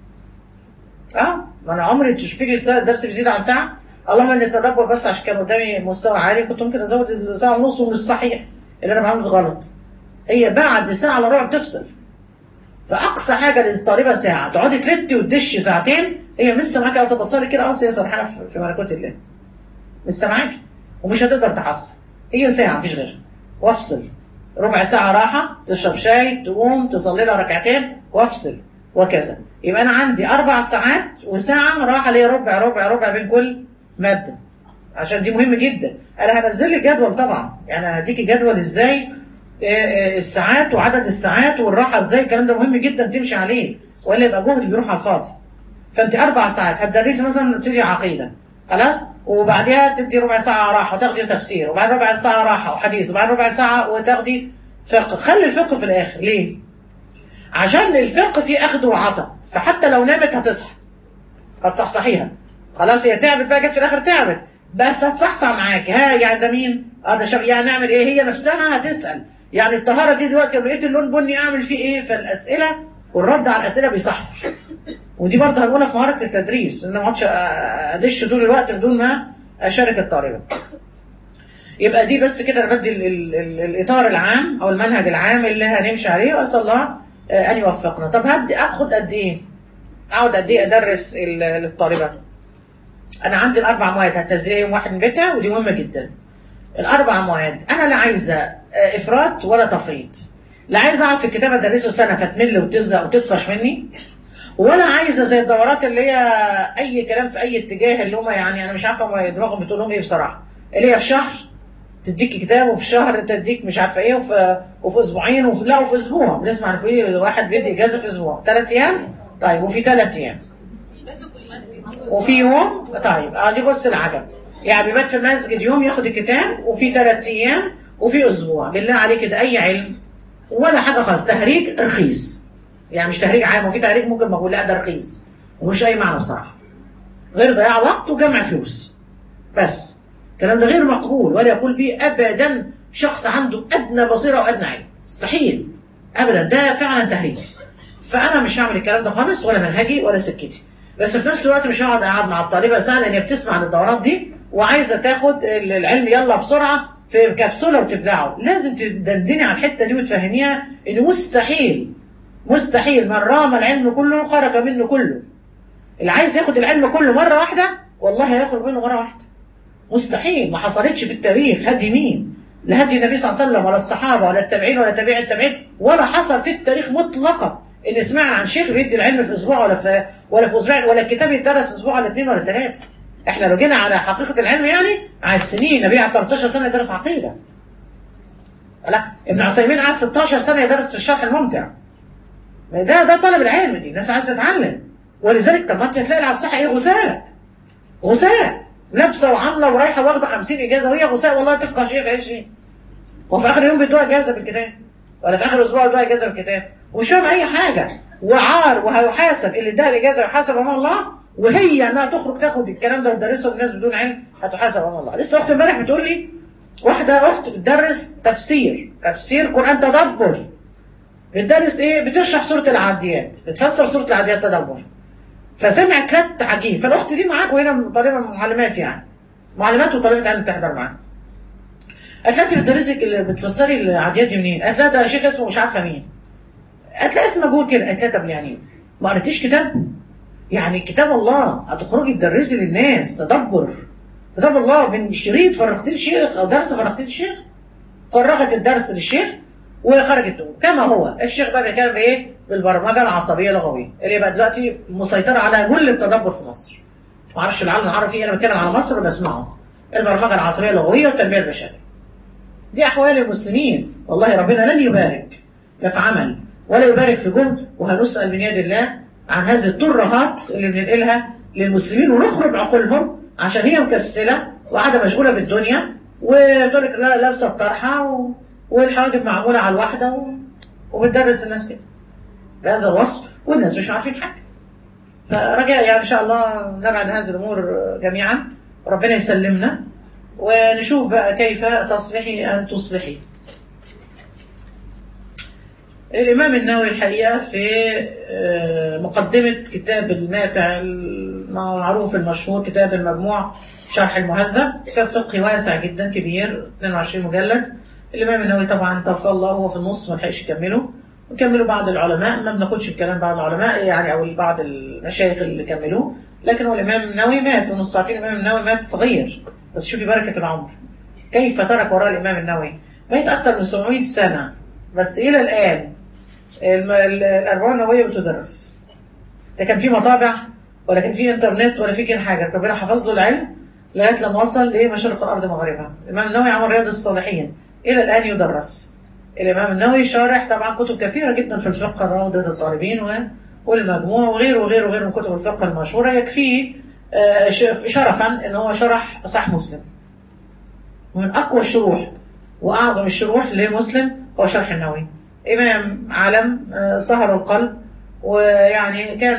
اه ما انا عمري تشوفي الدرس بيزيد عن ساعه اللهم ان التدبر بس عشان كان قدامي مستوى عالي كنت ممكن ازود الساعه ونص ومش صحيح اللي انا بعمله غلط هي بعد ساعه الا ربع بتفصل فاقصى حاجه للطالبه ساعه تقعدي تلتي وتدشي ساعتين هي مش سامعاكي اصلا بصلي كده اصلا هي سرحانه في ملكوت الله مش سامعاكي ومش هتقدر تحصل هي ساعه مفيش غيرها وافصل ربع ساعة راحة تشرب شاي تقوم تصلي لها ركعتين وافصل وكذا يبقى أنا عندي أربع ساعات وساعة راحة ليا ربع ربع ربع بين كل مادة عشان دي مهم جدا أنا هنزل لك جدول طبعا يعني أنا هديكي جدول إزاي الساعات وعدد الساعات والراحة إزاي الكلام ده مهم جدا تمشي عليه ولا يبقى جهد بيروح على الفاضي فأنت أربع ساعات هتدرسي مثلا تدي عقيدة خلاص وبعدها تدي ربع ساعة راحة وتاخدي تفسير وبعد ربع ساعة راحة وحديث وبعد ربع ساعة وتاخدي فقه خلي الفقه في الآخر ليه؟ عشان الفقه فيه أخذ وعطاء فحتى لو نامت هتصحى هتصحصحيها خلاص هي تعبت بقى جت في الآخر تعبت بس هتصحصح معاك ها يعني ده مين؟ اه ده شاب يعني نعمل ايه؟ هي نفسها هتسأل يعني الطهارة دي دلوقتي لو لقيت اللون بني أعمل فيه ايه؟ فالأسئلة والرد على الأسئلة بيصحصح ودي برضه هنقولها في مهارة التدريس ان ما اقعدش ادش طول الوقت بدون ما اشارك الطالبة يبقى دي بس كده انا بدي ال ال ال الاطار العام او المنهج العام اللي هنمشي عليه واسال الله ان يوفقنا طب هدي اخد قد ايه اقعد قد ايه ادرس للطالبة انا عندي الاربع مواد هتنزلها يوم واحد من بيتها ودي مهمة جدا الاربع مواد انا لا عايزة افراط ولا تفريط لا عايزة اقعد في الكتاب ادرسه سنة فتمل وتزهق وتطفش مني ولا عايزه زي الدورات اللي هي اي كلام في اي اتجاه اللي هم يعني انا مش عارفه هم دماغهم بتقول لهم ايه بصراحه اللي هي في شهر تديك كتاب وفي شهر تديك مش عارفه ايه وفي, وفي اسبوعين وفي لا وفي اسبوع بنسمع في واحد بيدي اجازه في اسبوع ثلاث ايام طيب وفي ثلاث ايام وفي يوم طيب اه دي بص العجب يعني بيبات في المسجد يوم ياخد الكتاب وفي ثلاث ايام وفي اسبوع بالله عليك ده اي علم ولا حاجه خالص تهريج رخيص يعني مش تهريج عام وفي تهريج ممكن ما اقول لا ده رخيص ومش اي معنى بصراحه غير ضياع وقت وجمع فلوس بس الكلام ده غير مقبول ولا يقول به ابدا شخص عنده ادنى بصيره وادنى علم مستحيل ابدا ده فعلا تهريج فانا مش هعمل الكلام ده خالص ولا منهجي ولا سكتي بس في نفس الوقت مش هقعد اقعد مع الطالبه سهل ان هي بتسمع عن الدورات دي وعايزه تاخد العلم يلا بسرعه في كبسوله وتبدعه لازم تدندني على الحته دي وتفهميها ان مستحيل مستحيل من رام العلم كله خرج منه كله اللي عايز ياخد العلم كله مره واحده والله هياخد منه مره واحده مستحيل ما حصلتش في التاريخ هدي مين لا هدي النبي صلى الله عليه وسلم ولا الصحابه ولا التابعين ولا تابعي التابعين ولا حصل في التاريخ مطلقا ان سمعنا عن شيخ بيدي العلم في اسبوع ولا في ولا في اسبوع ولا الكتاب يدرس اسبوع ولا اثنين ولا ثلاثه احنا لو جينا على حقيقه العلم يعني على السنين النبي قعد 13 سنه يدرس عقيده لا ابن عثيمين قعد 16 سنه يدرس في الشرح الممتع ده ده طلب العلم دي الناس عايزه تتعلم ولذلك طب ما انت هتلاقي على الساحه ايه غثاء غثاء لابسه وعامله ورايحه واخده 50 اجازه وهي غثاء والله تفقه شيء في اي شيء وفي اخر يوم بيدوها اجازه بالكتاب ولا في اخر اسبوع بيدوها اجازه بالكتاب ومش فاهم اي حاجه وعار وهيحاسب اللي اداها الاجازه يحاسب امام الله وهي انها تخرج تاخد الكلام ده وتدرسه للناس بدون علم هتحاسب امام الله لسه اختي امبارح بتقول لي واحده اخت بتدرس تفسير تفسير قران تدبر بتدرس ايه بتشرح سوره العاديات بتفسر سوره العاديات تدبر فسمعت كات عجيب فالاخت دي معاك وهنا طالبه معلمات يعني معلمات وطالبه علم بتحضر معاها قالت لها انت بتدرسي بتفسري العاديات دي منين؟ قالت لها ده شيخ اسمه مش عارفه مين قالت لها اسم مجهول كده قالت لها طب يعني ما قريتيش كتاب؟ يعني كتاب الله هتخرجي تدرسي للناس تدبر كتاب الله من شريط فرغتيه للشيخ او درس فرغتيه للشيخ فرغت الدرس للشيخ وخرجت كما هو الشيخ بقى بيتكلم بايه؟ بالبرمجه العصبيه اللغويه اللي بقى دلوقتي مسيطره على كل التدبر في مصر. ما اعرفش العالم العربي انا بتكلم على مصر وبسمعه. البرمجه العصبيه اللغويه والتنميه البشريه. دي احوال المسلمين والله ربنا لن يبارك لا في عمل ولا يبارك في جهد وهنسال من يد الله عن هذه الترهات اللي بننقلها للمسلمين ونخرج عقولهم عشان هي مكسله وقاعده مشغوله بالدنيا وتقول لك لا لابسه الطرحه و... والحواجب معموله على الواحده و... وبتدرس الناس كده بهذا الوصف والناس مش عارفين حاجه فرجاء يعني ان شاء الله نبعد هذه الامور جميعا ربنا يسلمنا ونشوف بقى كيف تصلحي ان تصلحي الإمام النووي الحقيقة في مقدمة كتاب الماتع المعروف المشهور كتاب المجموع شرح المهذب كتاب فقهي واسع جدا كبير 22 مجلد الإمام النووي طبعا توفى الله وهو في النص ما لحقش يكمله وكملوا بعض العلماء ما بناخدش الكلام بعض العلماء يعني أو بعض المشايخ اللي كملوه لكن هو الإمام النووي مات ونستعرفين الإمام النووي مات صغير بس شوفي بركة العمر كيف ترك وراء الإمام النووي مات أكثر من 700 سنة بس إلى الآن الأربعة النووية بتدرس لا كان في مطابع ولا كان في انترنت ولا في كل حاجة ربنا حفظ له العلم لغاية لما وصل لمشارق الأرض مغربها الإمام النووي عمل رياض الصالحين إلى الآن يدرس الإمام النووي شارح طبعا كتب كثيرة جدا في الفقه روضة الطالبين والمجموع وغيره وغيره وغيره من كتب الفقه المشهورة يكفيه شرفا ان هو شرح صح مسلم ومن اقوى الشروح واعظم الشروح لمسلم هو شرح النووي امام عالم طهر القلب ويعني كان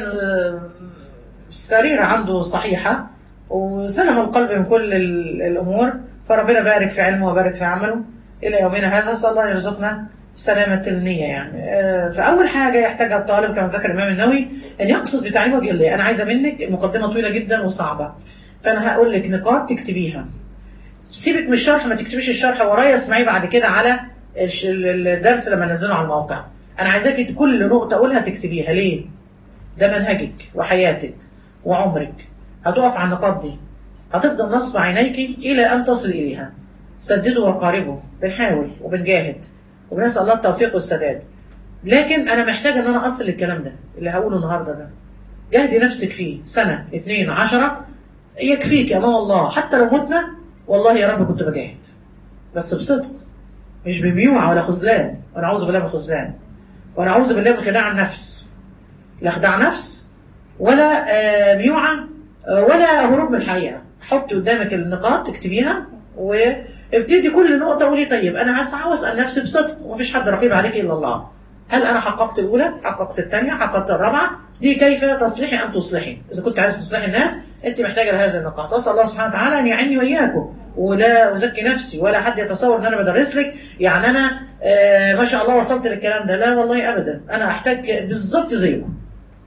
السريرة عنده صحيحة وسلم القلب من كل الامور فربنا بارك في علمه وبارك في عمله الى يومنا هذا نسال الله يرزقنا سلامة النية يعني فأول حاجة يحتاجها الطالب كما ذكر الإمام النووي أن يقصد بتعليم وجه الله أنا عايزة منك المقدمة طويلة جدا وصعبة فأنا هقول لك نقاط تكتبيها سيبك من الشرح ما تكتبيش الشرح ورايا اسمعيه بعد كده على الدرس لما ننزله على الموقع أنا عايزاكي كل نقطة أقولها تكتبيها ليه؟ ده منهجك وحياتك وعمرك هتقف على النقاط دي هتفضل نصب عينيك إلى أن تصل إليها سددوا وقاربوا بنحاول وبنجاهد وبنسأل الله التوفيق والسداد لكن أنا محتاج أن أنا أصل الكلام ده اللي هقوله النهاردة ده جهدي نفسك فيه سنة اثنين عشرة يكفيك أمام الله حتى لو متنا والله يا رب كنت بجاهد بس بصدق مش بميوعة ولا خذلان وأنا أعوذ بالله من الخذلان وأنا أعوذ بالله من خداع النفس لا خداع نفس ولا ميوعة ولا هروب من الحقيقة حطي قدامك النقاط اكتبيها وابتدي كل نقطة قولي طيب أنا هسعى وأسأل نفسي بصدق ومفيش حد رقيب عليك إلا الله هل أنا حققت الأولى؟ حققت الثانية؟ حققت الرابعة؟ دي كيف تصلحي أم تصلحي؟ إذا كنت عايز تصلحي الناس أنت محتاجة لهذه النقاط، وأسأل الله سبحانه وتعالى أن يعيني وإياكم ولا أزكي نفسي ولا حد يتصور أن أنا بدرس لك يعني أنا آه ما شاء الله وصلت للكلام ده، لا والله أبدا، أنا أحتاج بالظبط زيكم.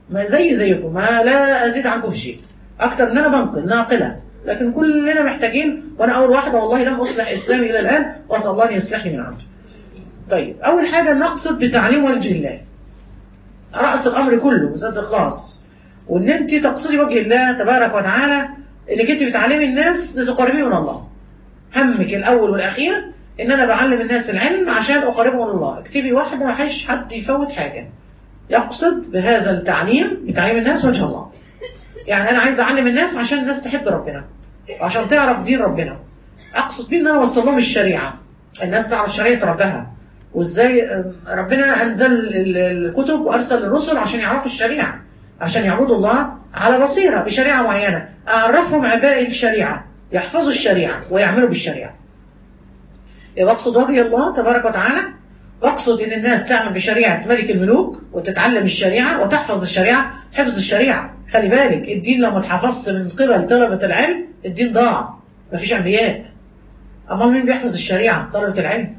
ما زي زيكم ما لا ازيد عنكم في شيء اكتر من انا بنقل ناقله لكن كلنا محتاجين وانا اول واحده والله لم اصلح اسلامي الى الان واسال الله ان يصلحني من عنده طيب اول حاجه نقصد بتعليم وجه الله راس الامر كله مساله الاخلاص وان انت تقصدي وجه الله تبارك وتعالى انك انت بتعلمي الناس لتقربيهم من الله همك الاول والاخير ان انا بعلم الناس العلم عشان اقربهم من الله اكتبي واحده ما حدش حد يفوت حاجه يقصد بهذا التعليم بتعليم الناس وجه الله يعني انا عايز اعلم الناس عشان الناس تحب ربنا وعشان تعرف دين ربنا اقصد بيه ان انا اوصل لهم الشريعه الناس تعرف شريعه ربها وازاي ربنا انزل الكتب وارسل الرسل عشان يعرفوا الشريعه عشان يعبدوا الله على بصيره بشريعه معينه اعرفهم عباء الشريعه يحفظوا الشريعه ويعملوا بالشريعه يبقى اقصد وجه الله تبارك وتعالى واقصد ان الناس تعمل بشريعه ملك الملوك وتتعلم الشريعه وتحفظ الشريعه حفظ الشريعه خلي بالك الدين لو ما اتحفظش من قبل طلبه العلم الدين ضاع مفيش انبياء امال مين بيحفظ الشريعه طلبه العلم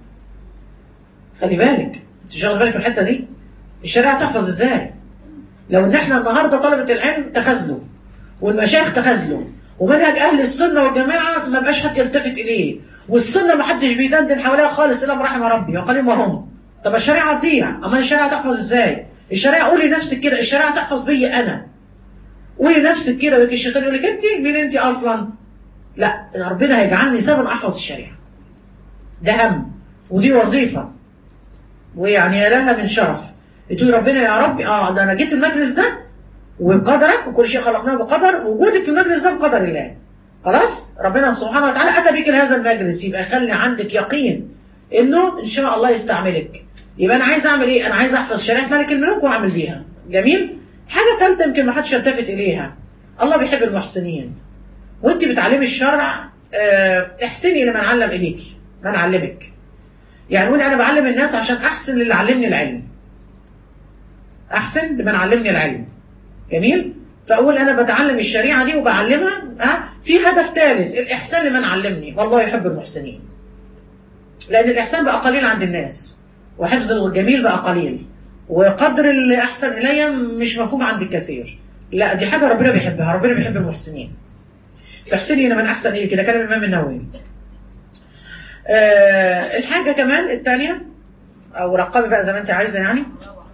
خلي بالك انت مش واخد بالك من الحته دي الشريعه تحفظ ازاي لو ان احنا النهارده طلبه العلم تخاذلوا والمشايخ تخاذلوا ومنهج اهل السنه والجماعه ما بقاش حد يلتفت اليه والسنه ما حدش بيدندن حواليها خالص الا من رحم ربي وقليل ما هم طب الشريعه تضيع امال الشريعه تحفظ ازاي الشريعه قولي نفسك كده الشريعه تحفظ بي انا قولي نفسك كده ويجي الشيطان يقول لك انت مين انت اصلا لا ربنا هيجعلني سبب احفظ الشريعه ده هم ودي وظيفه ويعني يا لها من شرف تقول ربنا يا رب اه ده انا جيت المجلس ده وبقدرك وكل شيء خلقناه بقدر وجودك في المجلس ده بقدر الله خلاص ربنا سبحانه وتعالى اتى بك لهذا المجلس يبقى خلي عندك يقين انه ان شاء الله يستعملك يبقى انا عايز اعمل ايه انا عايز احفظ شريعه ملك الملوك واعمل بيها جميل حاجه ثالثه يمكن ما حدش يلتفت اليها الله بيحب المحسنين وانت بتعلمي الشرع اه احسني لمن علم اليكي من علمك يعني قولي انا بعلم الناس عشان احسن للي علمني العلم احسن لمن علمني العلم جميل فاقول انا بتعلم الشريعه دي وبعلمها ها في هدف ثالث الاحسان لمن علمني والله يحب المحسنين لان الاحسان بقى قليل عند الناس وحفظ الجميل بقى قليل وقدر اللي احسن الي مش مفهوم عند الكثير لا دي حاجه ربنا بيحبها ربنا بيحب المحسنين تحسني لمن احسن اليك ده كلام الامام النووي أه الحاجه كمان الثانيه او رقمي بقى زي ما انت عايزه يعني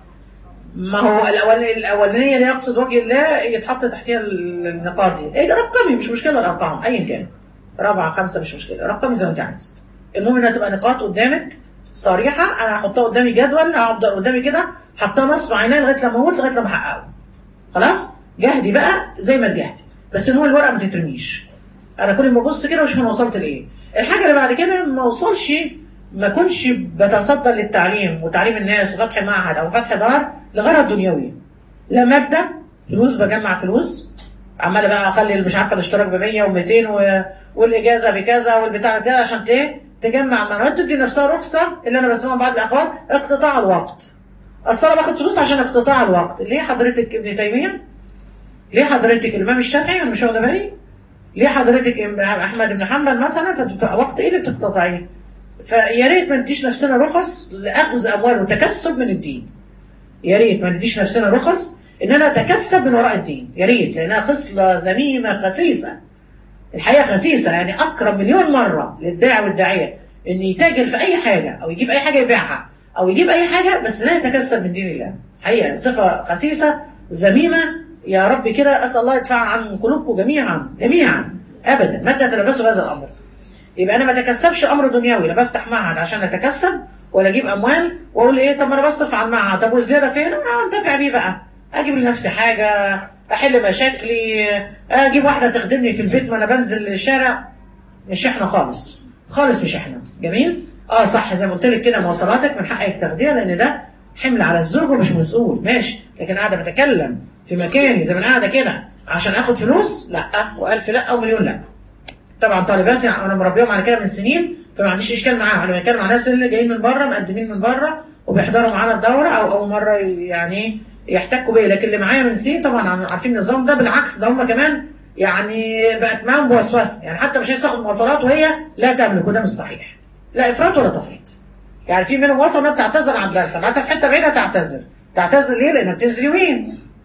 ما هو الأول الأولانية اللي يقصد وجه الله يتحط تحتها النقاط دي إيه رقمي مش مشكلة الأرقام أيا كان رابعة خمسة مش مشكلة رقمي زي ما أنت عايز المهم إنها تبقى نقاط قدامك صريحة أنا هحطها قدامي جدول هفضل قدامي كده حطها نصب عيني لغاية لما أموت لغاية لما أحققه خلاص جهدي بقى زي ما تجهدي بس المهم الورقة ما تترميش أنا كل ما أبص كده وأشوف أنا وصلت لإيه الحاجة اللي بعد كده ما أوصلش ما كنش بتصدى للتعليم وتعليم الناس وفتح معهد او فتح دار لغرض دنيوي لا ماده فلوس بجمع فلوس عماله بقى اخلي مش عارفه الاشتراك ب 100 و200 و... والاجازه بكذا والبتاع كده عشان ايه تجمع معلومات تدي نفسها رخصه اللي انا بسمعها بعض الاخوات اقتطاع الوقت اصل انا باخد فلوس عشان اقتطاع الوقت ليه حضرتك ابن تيميه ليه حضرتك الامام الشافعي انا مش واخده بالي ليه حضرتك احمد بن حنبل مثلا فتبقى وقت ايه اللي بتقتطعيه فيا ريت ما نديش نفسنا رخص لاخذ اموال وتكسب من الدين يا ريت ما نديش نفسنا رخص ان انا اتكسب من وراء الدين يا ريت لانها خصله ذميمه خسيسه الحقيقه خسيسه يعني اقرب مليون مره للداعي والداعيه ان يتاجر في اي حاجه او يجيب اي حاجه يبيعها او يجيب اي حاجه بس لا يتكسب من دين الله حقيقه صفه خسيسه ذميمه يا رب كده اسال الله يدفع عن قلوبكم جميعا جميعا ابدا ما تتلبسوا بهذا الامر يبقى انا ما اتكسبش امر دنيوي لا بفتح معهد عشان اتكسب ولا اجيب اموال واقول ايه طب ما انا بصرف على المعهد طب والزياده فين؟ اه انتفع بيه بقى اجيب لنفسي حاجه احل مشاكلي اجيب واحده تخدمني في البيت ما انا بنزل الشارع مش احنا خالص خالص مش احنا جميل؟ اه صح زي ما قلت لك كده مواصلاتك من حقك تاخديها لان ده حمل على الزوج ومش مسؤول ماشي لكن قاعده بتكلم في مكاني زي ما انا قاعده كده عشان اخد فلوس لا والف لا ومليون لا طبعا طالباتي انا مربيهم على كده من سنين فما عنديش اشكال معاهم انا بتكلم مع ناس اللي جايين من بره مقدمين من بره وبيحضروا معانا الدوره او اول مره يعني يحتكوا بيا لكن اللي معايا من سنين طبعا عارفين النظام ده بالعكس ده هم كمان يعني بقت معاهم بوسوسه يعني حتى مش هتاخد مواصلات وهي لا تملك وده مش صحيح لا افراط ولا تفريط يعني في منهم وصل انها بتعتذر عن الدرس بعتها في حته بعيده تعتذر تعتذر ليه؟ لانها بتنزل يومين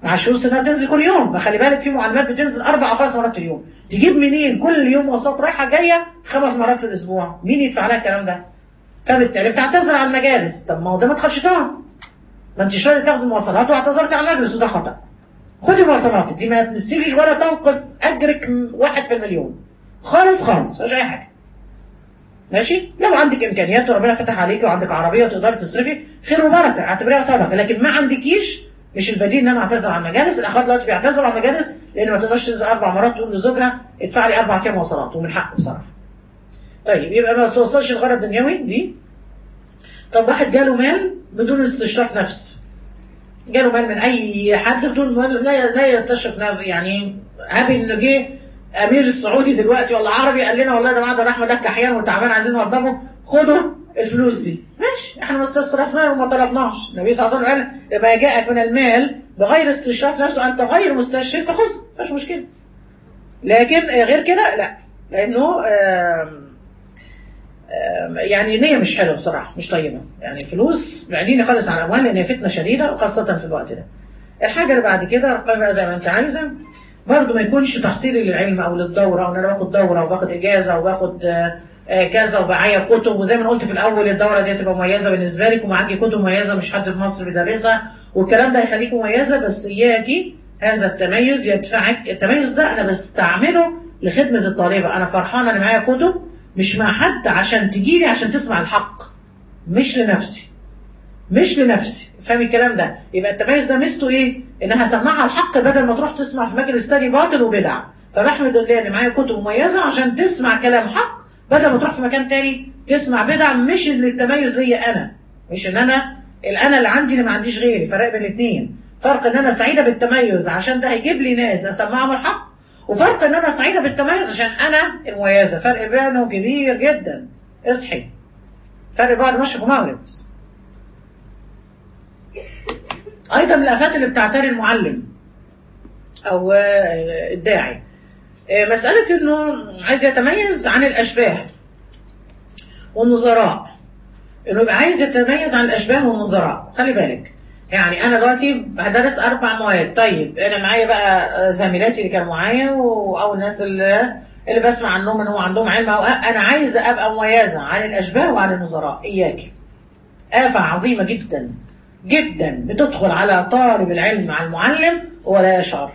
مع الفلوس انها تنزل كل يوم ما خلي بالك في معلمات بتنزل اربع او خمس مرات في اليوم تجيب منين كل يوم مواصلات رايحه جايه خمس مرات في الاسبوع مين يدفع لها الكلام ده فبالتالي بتعتذر على المجالس طب ما هو ده مدخل شيطان ما انتش راضي تاخدي مواصلات واعتذرت على المجلس وده خطا خدي مواصلاتك دي ما تمثليش ولا تنقص اجرك واحد في المليون خالص خالص مش اي حاجه ماشي لو عندك امكانيات وربنا فتح عليك وعندك عربيه وتقدري تصرفي خير وبركه اعتبريها صدقه لكن ما عندكيش مش البديل ان انا اعتذر عن المجالس الاخوات دلوقتي بيعتذروا عن المجالس لان ما تقدرش تنزل اربع مرات تقول لزوجها ادفع لي اربع ايام مواصلات ومن حقه بصراحه طيب يبقى ما توصلش الغرض الدنيوي دي طب واحد جاله مال بدون استشراف نفس جاله مال من اي حد بدون مال لا لا يستشرف نفس يعني هابي انه جه امير السعودي دلوقتي ولا عربي قال لنا والله يا جماعه ده احمد ده كحيان وتعبان عايزين نوضبه خدوا الفلوس دي ماشي احنا ما استشرفناش وما طلبناش النبي صلى الله عليه وسلم قال ما جاءك من المال بغير استشراف نفسه انت غير مستشرف فخذ مفيش مشكله لكن غير كده لا لانه آم آم يعني نية مش حلوة بصراحة مش طيبة يعني فلوس بعدين خالص على الأموال لأن هي فتنة شديدة وخاصة في الوقت ده الحاجة اللي بعد كده رقم بقى زي ما أنت عايزة برضه ما يكونش تحصيلي للعلم أو للدورة أو إن أنا باخد دورة وباخد إجازة وباخد آه كذا وبعايا كتب وزي ما قلت في الأول الدورة دي هتبقى مميزة بالنسبة لك ومعاكي كتب مميزة مش حد في مصر بيدرسها والكلام ده هيخليكي مميزة بس إياكي هذا التميز يدفعك التميز ده أنا بستعمله لخدمة الطالبة أنا فرحانة أنا معايا كتب مش مع حد عشان تجيلي عشان تسمع الحق مش لنفسي مش لنفسي فاهمي الكلام ده يبقى التميز ده ميزته ايه انها سمعها الحق بدل ما تروح تسمع في مجلس تاني باطل وبدع فبحمد الله ان معايا كتب مميزه عشان تسمع كلام حق بدل ما تروح في مكان تاني تسمع بدع مش اللي التميز ليا انا مش ان انا الانا اللي عندي اللي ما عنديش غيري فرق بين الاثنين فرق ان انا سعيده بالتميز عشان ده هيجيب لي ناس اسمعهم الحق وفرق ان انا سعيده بالتميز عشان انا المميزه فرق بينهم كبير جدا اصحي فرق بعد مشرق ومغرب ايضا من الافات اللي بتعتري المعلم او الداعي مساله انه عايز يتميز عن الاشباه والنظراء انه يبقى عايز يتميز عن الاشباه والنظراء خلي بالك يعني انا دلوقتي هدرس اربع مواد طيب انا معايا بقى زميلاتي اللي كانوا معايا او الناس اللي اللي بسمع عنهم ان هو عندهم علم أو انا عايزه ابقى مميزه عن الاشباه وعن النظراء اياك آفة عظيمة جدا جدا بتدخل على طالب العلم مع المعلم ولا يشعر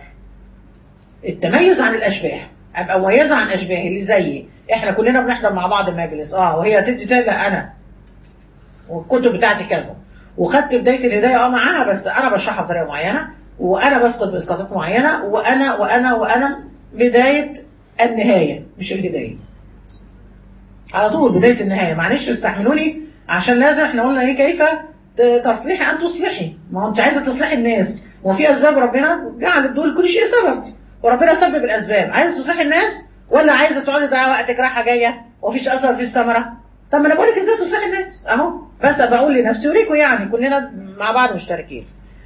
التميز عن الاشباه ابقى مميزه عن اشباهي اللي زيي احنا كلنا بنحضر مع بعض المجلس اه وهي تدي تلقى انا والكتب بتاعتي كذا وخدت بدايه الهدايه اه معاها بس انا بشرحها بطريقه معينه وانا بسقط باسقاطات معينه وانا وانا وانا بدايه النهايه مش البدايه على طول بدايه النهايه معلش استحملوني عشان لازم احنا قلنا ايه كيف تصليحي ان تصلحي ما هو انت عايزه تصلحي الناس وفي اسباب ربنا جعل دول كل شيء سبب وربنا سبب الاسباب عايزه تصلحي الناس ولا عايزه تقعدي تضيعي وقتك رايحه جايه ومفيش اثر في الثمره طب ما انا بقول لك ازاي تصلحي الناس اهو بس بقول لنفسي وليكوا يعني كلنا مع بعض مشتركين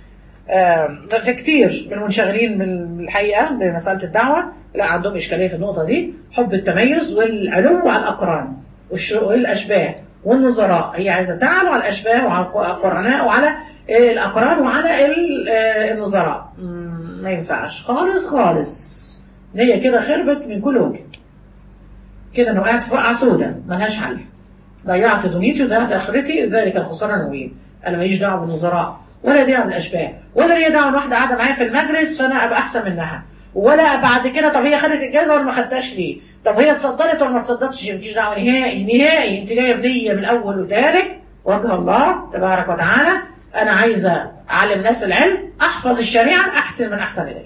في كتير من المنشغلين بالحقيقه بمساله الدعوه لا عندهم اشكاليه في النقطه دي حب التميز والعلو على الاقران والاشباه والنظراء هي عايزه تعلو على الاشباه وعلى القرناء وعلى الاقران وعلى النظراء ما ينفعش خالص خالص هي كده خربت من كل وجه كده انا وقعت في وقعه سوداء ملهاش حل ضيعت دنيتي وضيعت اخرتي ذلك الخسران المبين انا ماليش دعوه بالنظراء ولا دعوه بالاشباه ولا ليا دعوه واحده قاعده معايا في المجلس فانا ابقى احسن منها ولا بعد كده طب هي خدت اجازه ولا ما خدتهاش ليه؟ طب هي اتصدرت ولا ما اتصدرتش مالكيش دعوه نهائي نهائي انت جايه بنيه من الاول وتالك وجه الله تبارك وتعالى انا عايزه اعلم ناس العلم احفظ الشريعه احسن من احسن الي.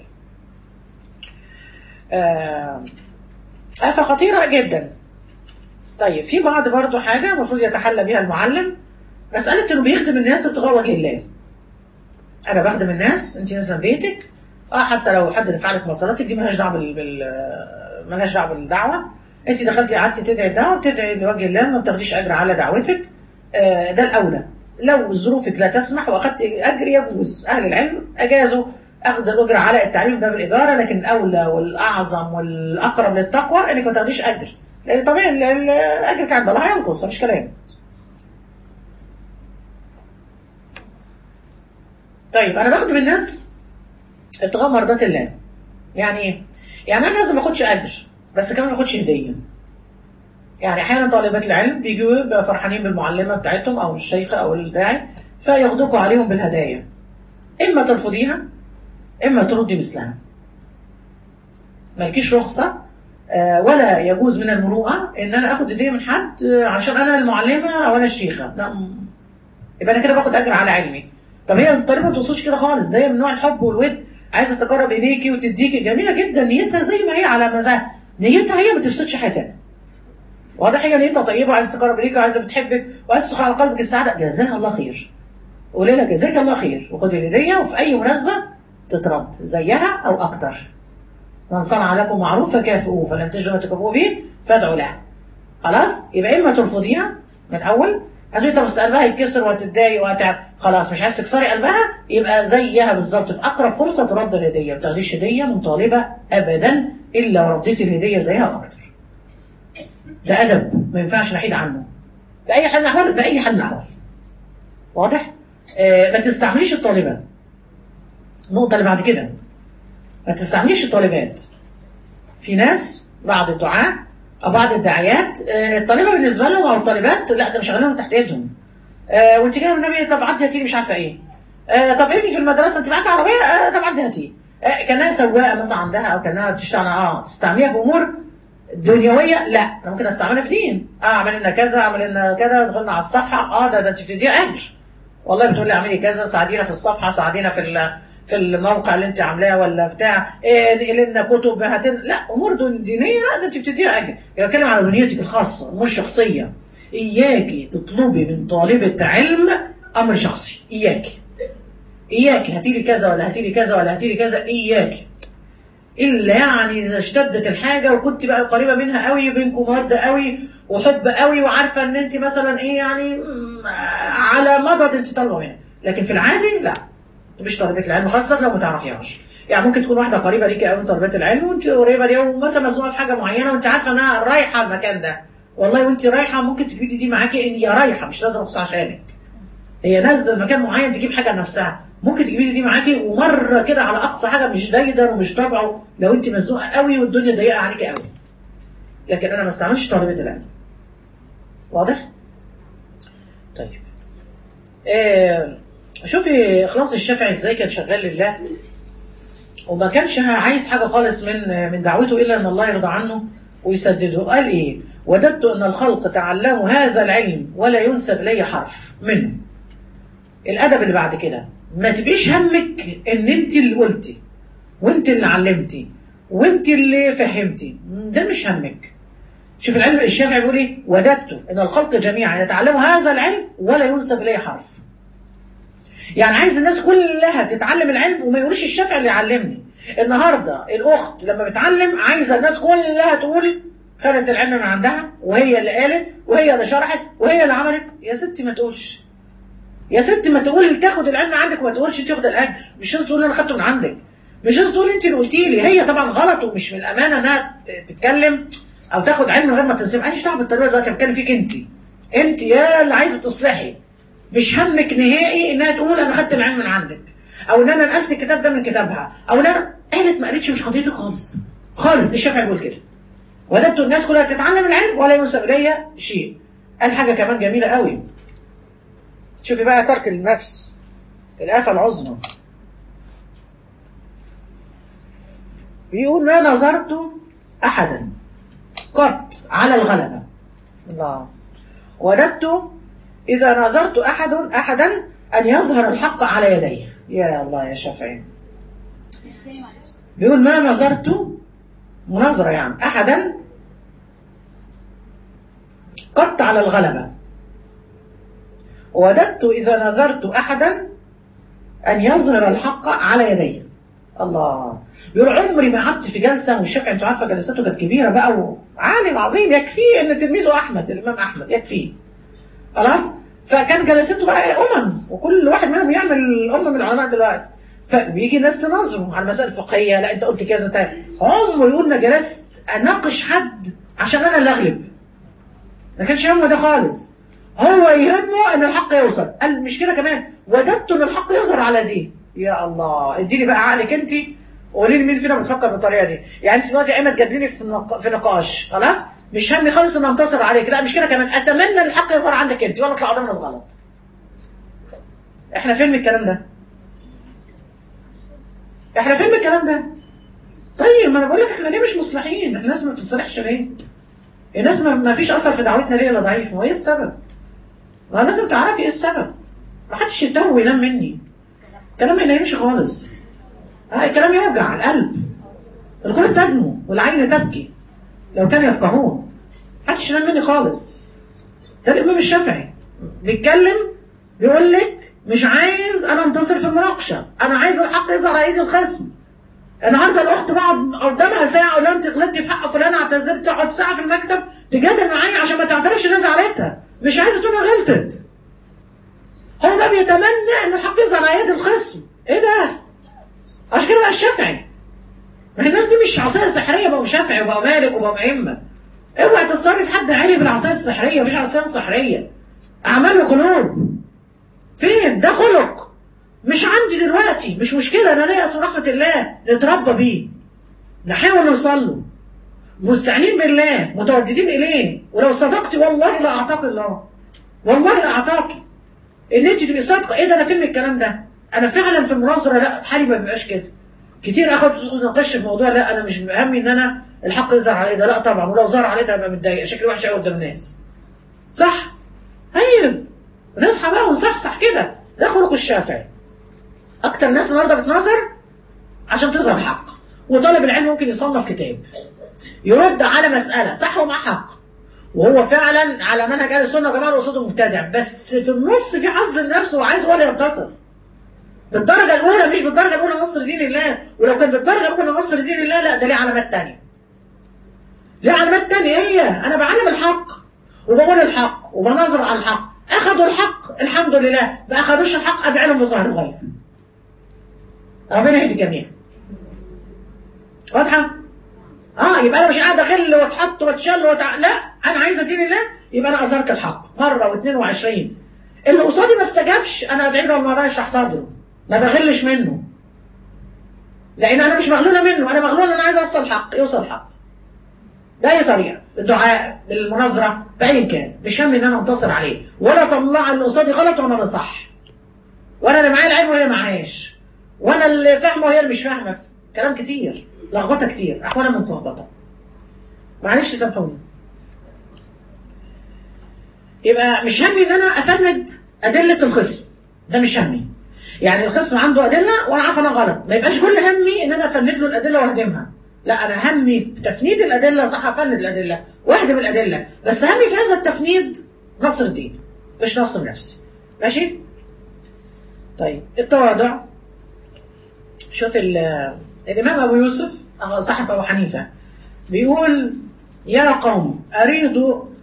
آفة خطيرة جدا. طيب في بعض برضو حاجة المفروض يتحلى بها المعلم مسألة انه بيخدم الناس ابتغاء وجه الله. انا بخدم الناس انت نازله بيتك اه حتى لو حد دفع لك مصاراتك دي مالهاش دعوه بال, بال... مالهاش دعوه بالدعوه انت دخلتي قعدتي تدعي الدعوه بتدعي لوجه الله ما بتاخديش اجر على دعوتك آه ده الاولى لو ظروفك لا تسمح واخدت اجر يجوز اهل العلم اجازوا اخذ الاجر على التعليم باب الاجاره لكن الاولى والاعظم والاقرب للتقوى انك ما تاخديش اجر لان طبيعي اجرك عند الله هينقص مفيش كلام طيب انا بخدم الناس ابتغاء مرضات الله يعني ايه؟ يعني انا لازم ما اخدش اجر بس كمان ما اخدش هديه يعني احيانا طالبات العلم بيجوا يبقى فرحانين بالمعلمه بتاعتهم او الشيخه او الداعي فيغدقوا عليهم بالهدايا اما ترفضيها اما تردي مثلها مالكيش رخصه آه، ولا يجوز من المروءه ان انا اخد هديه من حد آه، عشان انا المعلمه او انا الشيخه لا م- يبقى انا كده باخد اجر على علمي طب هي الطريقه ما توصلش كده خالص ده هي من نوع الحب والود عايزه تقرب اليكي وتديكي جميله جدا نيتها زي ما هي على مزاج نيتها هي ما تفسدش حياتها واضح هي نيتها طيبه وعايزه تقرب اليك وعايزه بتحبك وعايزه تدخل على قلبك السعاده جزاها الله خير قولي لها جزاك الله خير وخدي الهديه وفي اي مناسبه تترد زيها او اكتر من صنع لكم معروف فكافئوه فلم تجدوا ما تكافئوا به فادعوا له خلاص يبقى اما ترفضيها من الاول هتقولي طب بس قلبها يتكسر وهتتضايق وهتعب خلاص مش عايز تكسري قلبها يبقى زيها بالظبط في اقرب فرصه ترد الهديه ما تاخديش هديه من طالبه ابدا الا ورديتي الهديه زيها اكتر ده ادب ما ينفعش نحيد عنه باي حال من الاحوال باي حال من الاحوال واضح آه ما تستعمليش الطالبات النقطه اللي بعد كده ما تستعمليش الطالبات في ناس بعض الدعاة او بعض الداعيات آه، الطالبه بالنسبه لهم او الطالبات لا ده مش شغالهم تحت ايدهم آه، وانت جايه من النبي طب عدي هاتي لي مش عارفه ايه آه، طب ابني في المدرسه انت معاك عربيه آه، طب عدي هاتي آه، كانها سواقه مثلا عندها او كانها بتشتغل اه تستعمليها في امور دنيويه لا انا ممكن استعملها في دين اه اعمل لنا كذا اعمل لنا كذا دخلنا على الصفحه اه ده ده انت بتديها اجر والله بتقول لي اعملي كذا ساعدينا في الصفحه ساعدينا في ال- في الموقع اللي انت عاملاه ولا بتاع إيه نقل لنا كتب هاتن لا امور دون- دينيه لا ده انت بتديها اجر انا بتكلم على دنيتك الخاصه امور شخصيه اياكي تطلبي من طالبه علم امر شخصي اياكي اياكي هاتي لي كذا ولا هاتي لي كذا ولا هاتي لي كذا اياكي الا يعني اذا اشتدت الحاجه وكنت بقى قريبه منها قوي بينكم موده قوي وحب قوي وعارفه ان انت مثلا ايه يعني مم، على مضض انت طالبه منها لكن في العادي لا مش طالبه العلم خاصه لو ما تعرفيهاش يعني ممكن تكون واحده قريبه ليكي قوي من طالبات العلم وانت قريبه ليها ومثلا مزنوقه في حاجه معينه وانت عارفه انها رايحه المكان ده والله وانت رايحه ممكن تجيبي دي معاكي ان هي رايحه مش لازم مخصوص عشانك هي نازله مكان معين تجيب حاجه لنفسها ممكن تجيبي لي دي معاكي ومره كده على اقصى حاجه مش دايدا ومش طبعه لو انت مزنوقه قوي والدنيا ضيقه عليكي قوي لكن انا ما استعملش طالبه العلم واضح طيب آه شوفي اخلاص الشافعي ازاي كان شغال لله وما كانش عايز حاجه خالص من من دعوته الا ان الله يرضى عنه ويسدده قال ايه وددت ان الخلق تعلموا هذا العلم ولا ينسب الي حرف منه الادب اللي بعد كده ما تبقيش همك ان انت اللي قلتي وانت اللي علمتي وانت اللي فهمتي ده مش همك شوف العلم الشافعي بيقول ايه وددت ان الخلق جميعا يتعلموا هذا العلم ولا ينسب اليه حرف يعني عايز الناس كلها تتعلم العلم وما يقولش الشافعي اللي علمني النهارده الاخت لما بتعلم عايزه الناس كلها تقول خدت العلم من عندها وهي اللي قالت وهي اللي شرحت وهي اللي عملت يا ستي ما تقولش يا ست ما تقول تاخد العلم عندك وما تقولش انت واخده الاجر مش لازم تقول انا خدته من عندك مش لازم تقول انت اللي قلتي لي هي طبعا غلط ومش من الامانه انها ت- تتكلم او تاخد علم من غير ما تنسب ماليش دعوه بالطريقه دلوقتي أنا بتكلم فيك انت انت يا اللي عايزه تصلحي مش همك نهائي انها تقول انا خدت العلم من عندك او ان انا نقلت الكتاب ده من كتابها او ان انا قالت ما قالتش مش قضيتك خالص خالص الشافعي بيقول كده وددت الناس كلها تتعلم العلم ولا ينسب الي شيء قال حاجه كمان جميله قوي شوفي بقى ترك النفس الآفة العظمى بيقول ما نظرت أحدا قط على الغلبة الله وددت إذا نظرت أحد أحدا أن يظهر الحق على يديه يا الله يا شافعي بيقول ما نظرت مناظرة يعني أحدا قط على الغلبة وددت إذا نظرت أحدا أن يظهر الحق على يديه الله بيقول عمري ما قعدت في جلسة والشافعي أنتوا عارفة جلساته كانت كبيرة بقى وعالم عظيم يكفيه إن تلميذه أحمد الإمام أحمد يكفيه خلاص فكان جلسته بقى أمم وكل واحد منهم يعمل أمة من العلماء دلوقتي فبيجي ناس تنظره على مسائل فقهية لا أنت قلت كذا تاني عمره يقول ما جلست أناقش حد عشان أنا اللي أغلب ما كانش همه ده خالص هو يهمه ان الحق يوصل قال مش كده كمان وددت ان الحق يظهر على دي يا الله اديني بقى عقلك انت وقولي لي مين فينا بتفكر بالطريقه دي يعني انت دلوقتي قايمه تجادليني في نق... في نقاش خلاص مش همي خالص ان انتصر عليك لا مش كده كمان اتمنى ان الحق يظهر عندك انت ولا اطلع قدام ناس غلط احنا فين من الكلام ده احنا فين من الكلام ده طيب ما انا بقول لك احنا ليه مش مصلحين احنا الناس ما بتتصلحش ليه الناس ما ما فيش اثر في دعوتنا ليه الا ضعيف ما هو ايه السبب ما لازم تعرفي ايه السبب ما حدش يتوه وينام مني كلام ما ينامش خالص آه الكلام يوجع القلب القلوب تدمو والعين تبكي لو كانوا يفقهون محدش ينام مني خالص ده الامام الشافعي بيتكلم بيقول لك مش عايز انا انتصر في المناقشه انا عايز الحق يظهر على ايدي الخصم النهارده الاخت بقعد قدامها ساعه اقول لها انت غلطتي في حق فلان اعتذرت تقعد ساعه في المكتب تجادل معايا عشان ما تعترفش ان زعلتها مش عايزه تقول انا غلطت هو بقى بيتمنى ان الحق يظهر على يد الخصم ايه ده عشان كده بقى الشافعي ما هي الناس دي مش عصايه سحريه بقوا شافعي وبقوا مالك وبقوا ائمه اوعى تتصرف حد عالي بالعصايه السحريه مفيش عصايه سحريه اعمال وقلوب فين ده خلق مش عندي دلوقتي مش مشكله انا ليا اسم رحمه الله نتربى بيه نحاول نوصل له مستعينين بالله متوددين اليه ولو صدقتي والله لا اعطاك الله والله لا اعطاك ان انت تبقي صادقه ايه ده انا فين الكلام ده انا فعلا في المناظره لا حالي ما بيبقاش كده كتير اخد نقاش في موضوع لا انا مش همي ان انا الحق يظهر عليه ده لا طبعا ولو ظهر عليه ده هبقى متضايق شكلي وحش قوي قدام الناس صح طيب نصحى بقى ونصحصح كده ده خلق الشافعي اكتر ناس النهارده بتناظر عشان تظهر الحق وطالب العلم ممكن يصنف كتاب يرد على مساله صح ومع حق وهو فعلا على منهج اهل السنه والجماعه وصوته مبتدع بس في النص في حظ النفس وعايز هو اللي ينتصر بالدرجه الاولى مش بالدرجه الاولى نصر دين الله ولو كان بالدرجه الاولى نصر دين الله لا ده ليه علامات تانية ليه علامات تانية هي انا بعلم الحق وبقول الحق وبنظر على الحق اخذوا الحق الحمد لله ما اخذوش الحق ادعي لهم بظهر الغيب ربنا يهدي الجميع واضحه اه يبقى انا مش قاعد اغل واتحط واتشل وتع... لا انا عايزه دين الله يبقى انا اظهرت الحق مره واثنين وعشرين اللي قصادي ما استجابش انا ادعي له ما يشرح صدره ما بغلش منه لان انا مش مغلوله منه انا مغلوله انا عايز اوصل الحق يوصل الحق باي طريقه بالدعاء بالمناظره باي كان مش هم ان انا انتصر عليه ولا اطلع اللي قصادي غلط وانا اللي صح وانا اللي معايا العلم وهي اللي معايش وانا اللي فاهمه وهي اللي مش فاهمه كلام كتير لخبطه كتير احوانا متلخبطه معلش سامحوني يبقى مش همي ان انا افند ادله الخصم ده مش همي يعني الخصم عنده ادله وانا عارفه انا غلط ما يبقاش كل همي ان انا افند له الادله واهدمها لا انا همي في تفنيد الادله صح افند الادله واهدم الادله بس همي في هذا التفنيد نصر دين مش نصر نفسي ماشي طيب التواضع شوف الامام ابو يوسف صاحب ابو حنيفه بيقول يا قوم اريد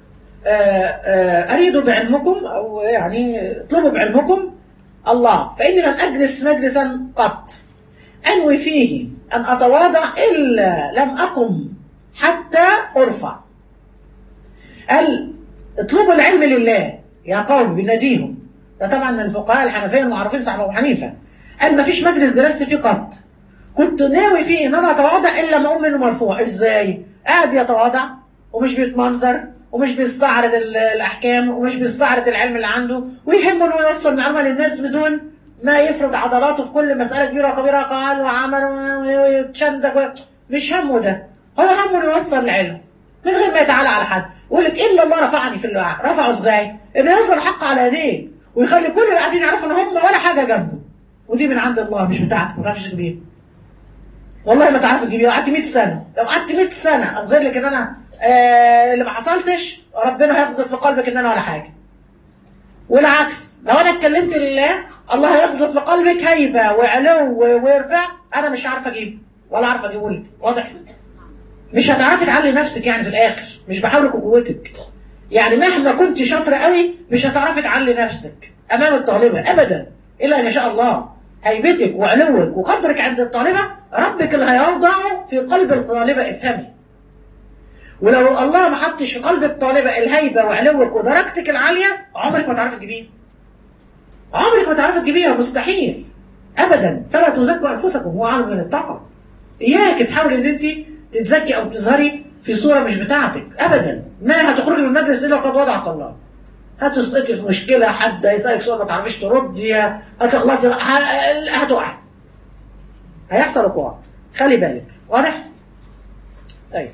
اريد بعلمكم او يعني اطلبوا بعلمكم الله فاني لم اجلس مجلسا قط انوي فيه ان اتواضع الا لم اقم حتى ارفع قال اطلبوا العلم لله يا قوم بناديهم ده طبعا من الفقهاء الحنفيه المعروفين صاحب ابو حنيفه قال ما فيش مجلس جلست فيه قط كنت ناوي فيه ان انا اتواضع الا ما اقوم منه مرفوع ازاي قاعد بيتواضع ومش بيتمنظر ومش بيستعرض الاحكام ومش بيستعرض العلم اللي عنده ويهمه انه يوصل معلومه للناس بدون ما يفرض عضلاته في كل مساله كبيره وكبيره قال وعمل ويتشندق مش همه ده هو همه انه يوصل العلم من غير ما يتعالى على حد يقول لك الا الله رفعني في اللي رفعه ازاي؟ انه يظهر الحق على يديه ويخلي كل اللي قاعدين يعرفوا ان هم ولا حاجه جنبه ودي من عند الله مش بتاعتك ما تعرفش تجيبيها والله ما تعرف تجيبيها قعدت 100 سنه لو قعدت 100 سنه اظهر لك ان انا آه اللي ما حصلتش ربنا هيقذف في قلبك ان انا ولا حاجه والعكس لو انا اتكلمت لله الله هيقذف في قلبك هيبه وعلو ويرفع انا مش عارفه اجيبه ولا عارفه اجيبه لك واضح مش هتعرفي تعلي نفسك يعني في الاخر مش بحاولك وقوتك يعني مهما كنت شاطره قوي مش هتعرفي تعلي نفسك امام الطالبه ابدا الا ان شاء الله هيبتك وعلوك وقدرك عند الطالبه ربك اللي هيوضعه في قلب الطالبه افهمي ولو الله ما حطش في قلب الطالبه الهيبه وعلوك ودرجتك العاليه عمرك ما تعرفي تجيبيها عمرك ما تعرفي تجيبيها مستحيل ابدا فلا تزكوا انفسكم هو اعلم من اتقى اياك تحاول ان انت تتزكي او تظهري في صوره مش بتاعتك ابدا ما هتخرجي من المجلس الا وقد وضعك الله هتسقطي في مشكله حد هيسالك سؤال ما تعرفيش تردي هتغلطي ه- هتقعي هيحصل وقوع خلي بالك واضح طيب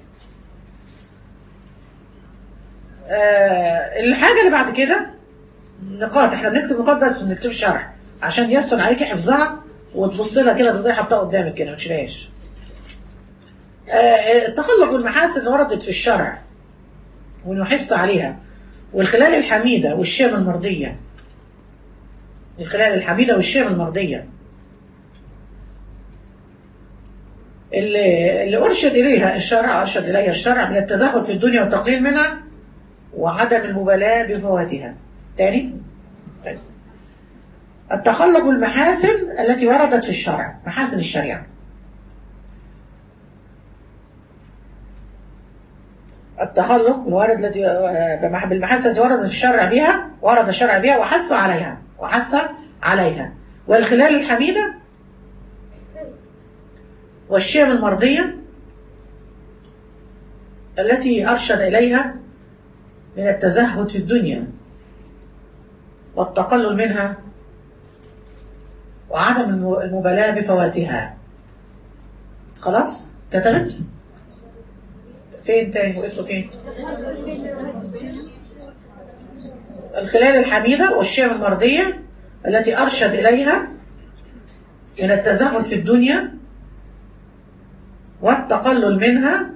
آه الحاجه اللي بعد كده نقاط احنا بنكتب نقاط بس ما بنكتبش شرح عشان يسهل عليكي حفظها وتبص لها كده تقدري حاطها قدامك كده ما تشيلهاش آه، التخلق والمحاسن اللي وردت في الشرع والحفظ عليها والخلال الحميدة والشام المرضية الخلال الحميدة والشام المرضية اللي, اللي أرشد إليها الشرع أرشد إليها الشرع من التزهد في الدنيا والتقليل منها وعدم المبالاة بفواتها تاني طيب. التخلق بالمحاسن التي وردت في الشرع محاسن الشريعة التخلق بالوارد التي بمح- بالمحاسن التي وردت في الشرع بها ورد الشرع بها وحث عليها وحث عليها والخلال الحميدة والشيم المرضية التي أرشد إليها من التزهد في الدنيا والتقلل منها وعدم الم- المبالاة بفواتها خلاص كتبت فين تاني وقفتوا فين الخلال الحميدة والشيم المرضية التي أرشد إليها من التزهد في الدنيا والتقلل منها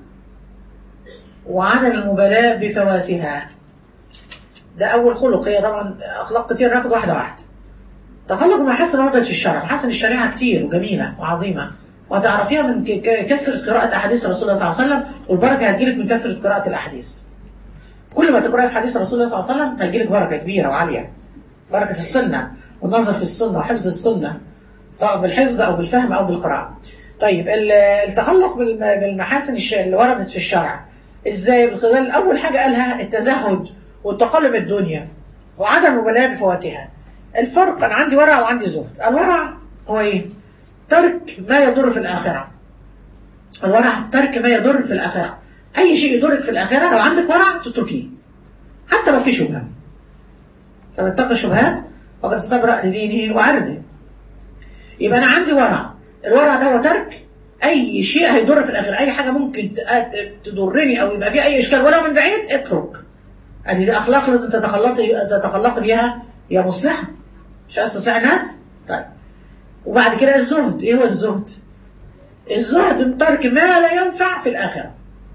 وعدم المبالاة بفواتها ده أول خلق هي طبعا أخلاق كتير ناخد واحدة واحدة تخلق محاسن وردت في الشرع محاسن الشريعة كتير وجميلة وعظيمة وهتعرفيها من ك- ك- كثرة قراءة أحاديث رسول الله صلى الله عليه وسلم والبركة هتجيلك من كثرة قراءة الأحاديث كل ما تقرأي في حديث رسول الله صلى الله عليه وسلم هيجيلك بركة كبيرة وعالية بركة السنة والنظر في السنة وحفظ السنة سواء بالحفظ أو بالفهم أو بالقراءة طيب ال- التخلق بالم- بالمحاسن الش- اللي وردت في الشرع ازاي بالخلال اول حاجه قالها التزهد والتقلب من الدنيا وعدم المبالاه بفواتها الفرق انا عندي ورع وعندي زهد الورع هو ايه ترك ما يضر في الاخره الورع ترك ما يضر في الاخره اي شيء يضرك في الاخره لو عندك ورع تتركيه حتى لو في شبهه فمن اتقى الشبهات فقد استبرأ لدينه وعرضه يبقى انا عندي ورع الورع ده هو ترك اي شيء هيضر في الاخره اي حاجه ممكن ت- تضرني او يبقى فيها اي اشكال ولو من بعيد اترك ادي دي اخلاق لازم تتخلقي تتخلقي بيها يا مصلحه مش عايز تصلحي الناس طيب وبعد كده الزهد ايه هو الزهد الزهد من ترك ما لا ينفع في الاخره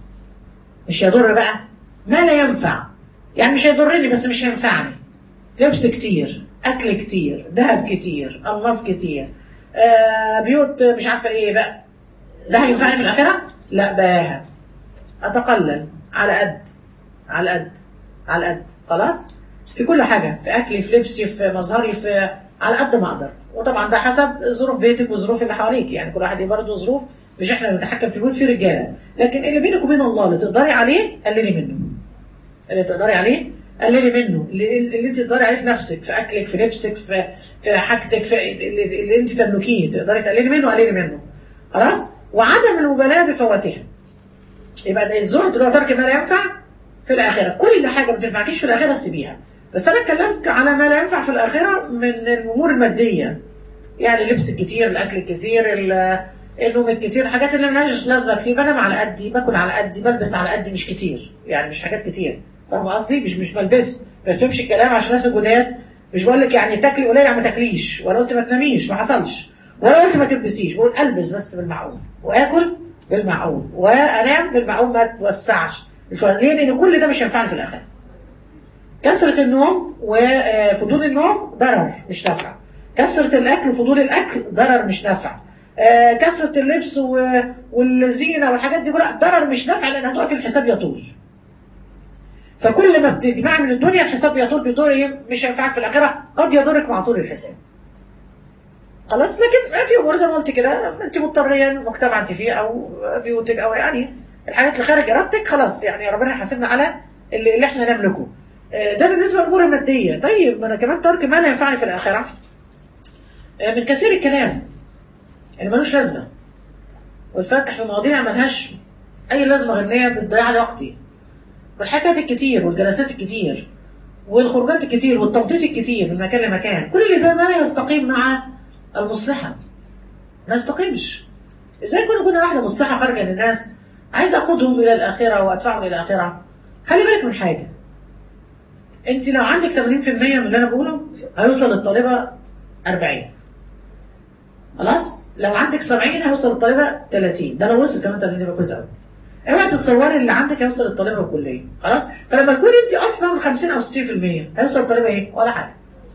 مش يضر بقى ما لا ينفع يعني مش هيضرني بس مش هينفعني لبس كتير اكل كتير ذهب كتير الماس كتير آه بيوت مش عارفه ايه بقى ده هينفعني في الاخره لا بقى اتقلل على قد على قد على قد خلاص في كل حاجه في اكلي في لبسي في مظهري في على قد ما اقدر وطبعا ده حسب ظروف بيتك وظروف اللي حواليك يعني كل واحد برضه ظروف مش احنا اللي بنتحكم في البيوت في رجاله لكن اللي بينك وبين الله اللي تقدري عليه قللي منه اللي تقدري عليه قللي منه اللي, اللي انت تقدري عليه في نفسك في اكلك في لبسك في في حاجتك في اللي, اللي انت تملكيه تقدري تقللي منه قللي منه خلاص وعدم المبالاه بفواتها يبقى ده الزهد اللي هو ترك ما لا ينفع في الاخره كل حاجه ما تنفعكيش في الاخره سيبيها بس انا اتكلمت على ما لا ينفع في الاخره من الامور الماديه يعني اللبس الكتير الاكل الكتير ال- النوم الكتير الحاجات اللي مالهاش لازمه كتير بنام على قدي باكل على قدي بلبس على قدي مش كتير يعني مش حاجات كتير فاهمه قصدي مش مش بلبس ما تفهمش الكلام عشان الناس الجداد مش بقول لك يعني تاكلي قليل يعني ما تاكليش ولا قلت ما تناميش ما حصلش ولا قلت ما تلبسيش بقول البس بس بالمعقول واكل بالمعقول وانام بالمعقول ما توسعش ليه لان كل ده مش هينفعني في الاخره كثرة النوم وفضول النوم ضرر مش نفع كثرة الأكل وفضول الأكل ضرر مش نفع آه، كثرة اللبس و- والزينة والحاجات دي كلها ضرر مش نفع لأن هتقفي الحساب يطول فكل ما بتجمعي من الدنيا الحساب يطول بيضر إيه؟ مش هينفعك في الآخرة قد يضرك مع طول الحساب خلاص لكن ما في امور زي ما قلت كده انت مضطريه المجتمع انت فيه او بيوتك او يعني الحاجات اللي خارج ارادتك خلاص يعني ربنا يحاسبنا على اللي, اللي احنا نملكه آه، ده بالنسبه للامور الماديه طيب ما انا كمان ترك ما لا ينفعني في الاخره آه، من كثير الكلام اللي ملوش لازمه والفتح في مواضيع ملهاش اي لازمه غير ان هي بتضيع لي وقتي والحكايات الكتير والجلسات الكتير والخروجات الكتير والتنطيط الكتير من مكان لمكان كل اللي ده ما يستقيم مع المصلحه ما يستقيمش ازاي كنا كنا واحده مصلحه خارجه للناس عايز اخدهم الى الاخره وادفعهم الى الاخره خلي بالك من حاجه انت لو عندك 80% من اللي انا بقوله هيوصل للطالبه 40 خلاص لو عندك 70 هيوصل للطالبه 30 ده لو وصل كمان 30 يبقى كويس قوي اوعي تتصوري اللي عندك هيوصل للطالبه الكليه خلاص فلما تكون انت اصلا 50 او 60% هيوصل للطالبه ايه ولا حاجه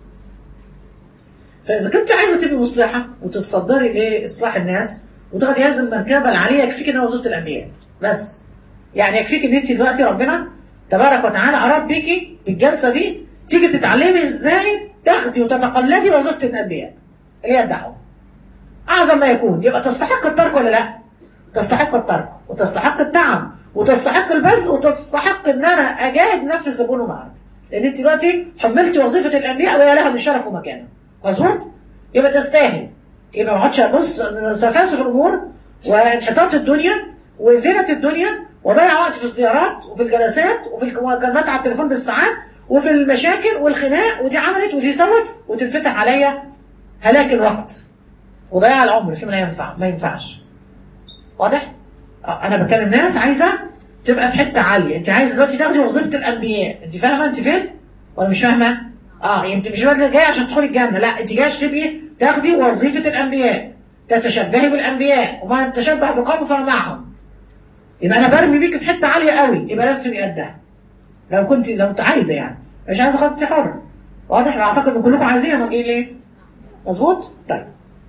فاذا كنت عايزه تبقي مصلحه وتتصدري لاصلاح الناس وتاخدي هذه المركبه العاليه يكفيك انها وظيفه الانبياء بس يعني يكفيك ان انت دلوقتي ربنا تبارك وتعالى اراد بيكي بالجلسه دي تيجي تتعلمي ازاي تاخدي وتتقلدي وظيفه الانبياء اللي هي الدعوه اعظم ما يكون يبقى تستحق الترك ولا لا تستحق الترك وتستحق التعب وتستحق البذل وتستحق ان انا اجاهد نفس الزبون ومعرض لان انت دلوقتي حملتي وظيفه الانبياء وهي لها من شرف ومكانه مظبوط يبقى تستاهل يبقى ما اقعدش ابص سفاسف الامور وانحطاط الدنيا وزينه الدنيا وضيع وقت في الزيارات وفي الجلسات وفي المكالمات على التليفون بالساعات وفي المشاكل والخناق ودي عملت ودي سوت وتنفتح عليا هلاك الوقت وضياع العمر فيما لا ينفع ما ينفعش واضح؟ آه، انا بكلم ناس عايزه تبقى في حته عاليه انت عايزه دلوقتي تاخدي وظيفه الانبياء انت فاهمه انت فين؟ ولا مش فاهمه؟ اه انت مش دلوقتي جايه عشان تدخلي الجنه لا انت جايه عشان تبقي تاخدي وظيفه الانبياء تتشبهي بالانبياء وما تشبه بقوم فهو معهم يبقى انا برمي بيك في حته عاليه قوي يبقى لازم تبقي قدها لو كنت لو انت عايزه يعني مش عايزه خلاص انت حر واضح اعتقد ان كلكم عايزين ما جايين ليه؟ مظبوط؟ طيب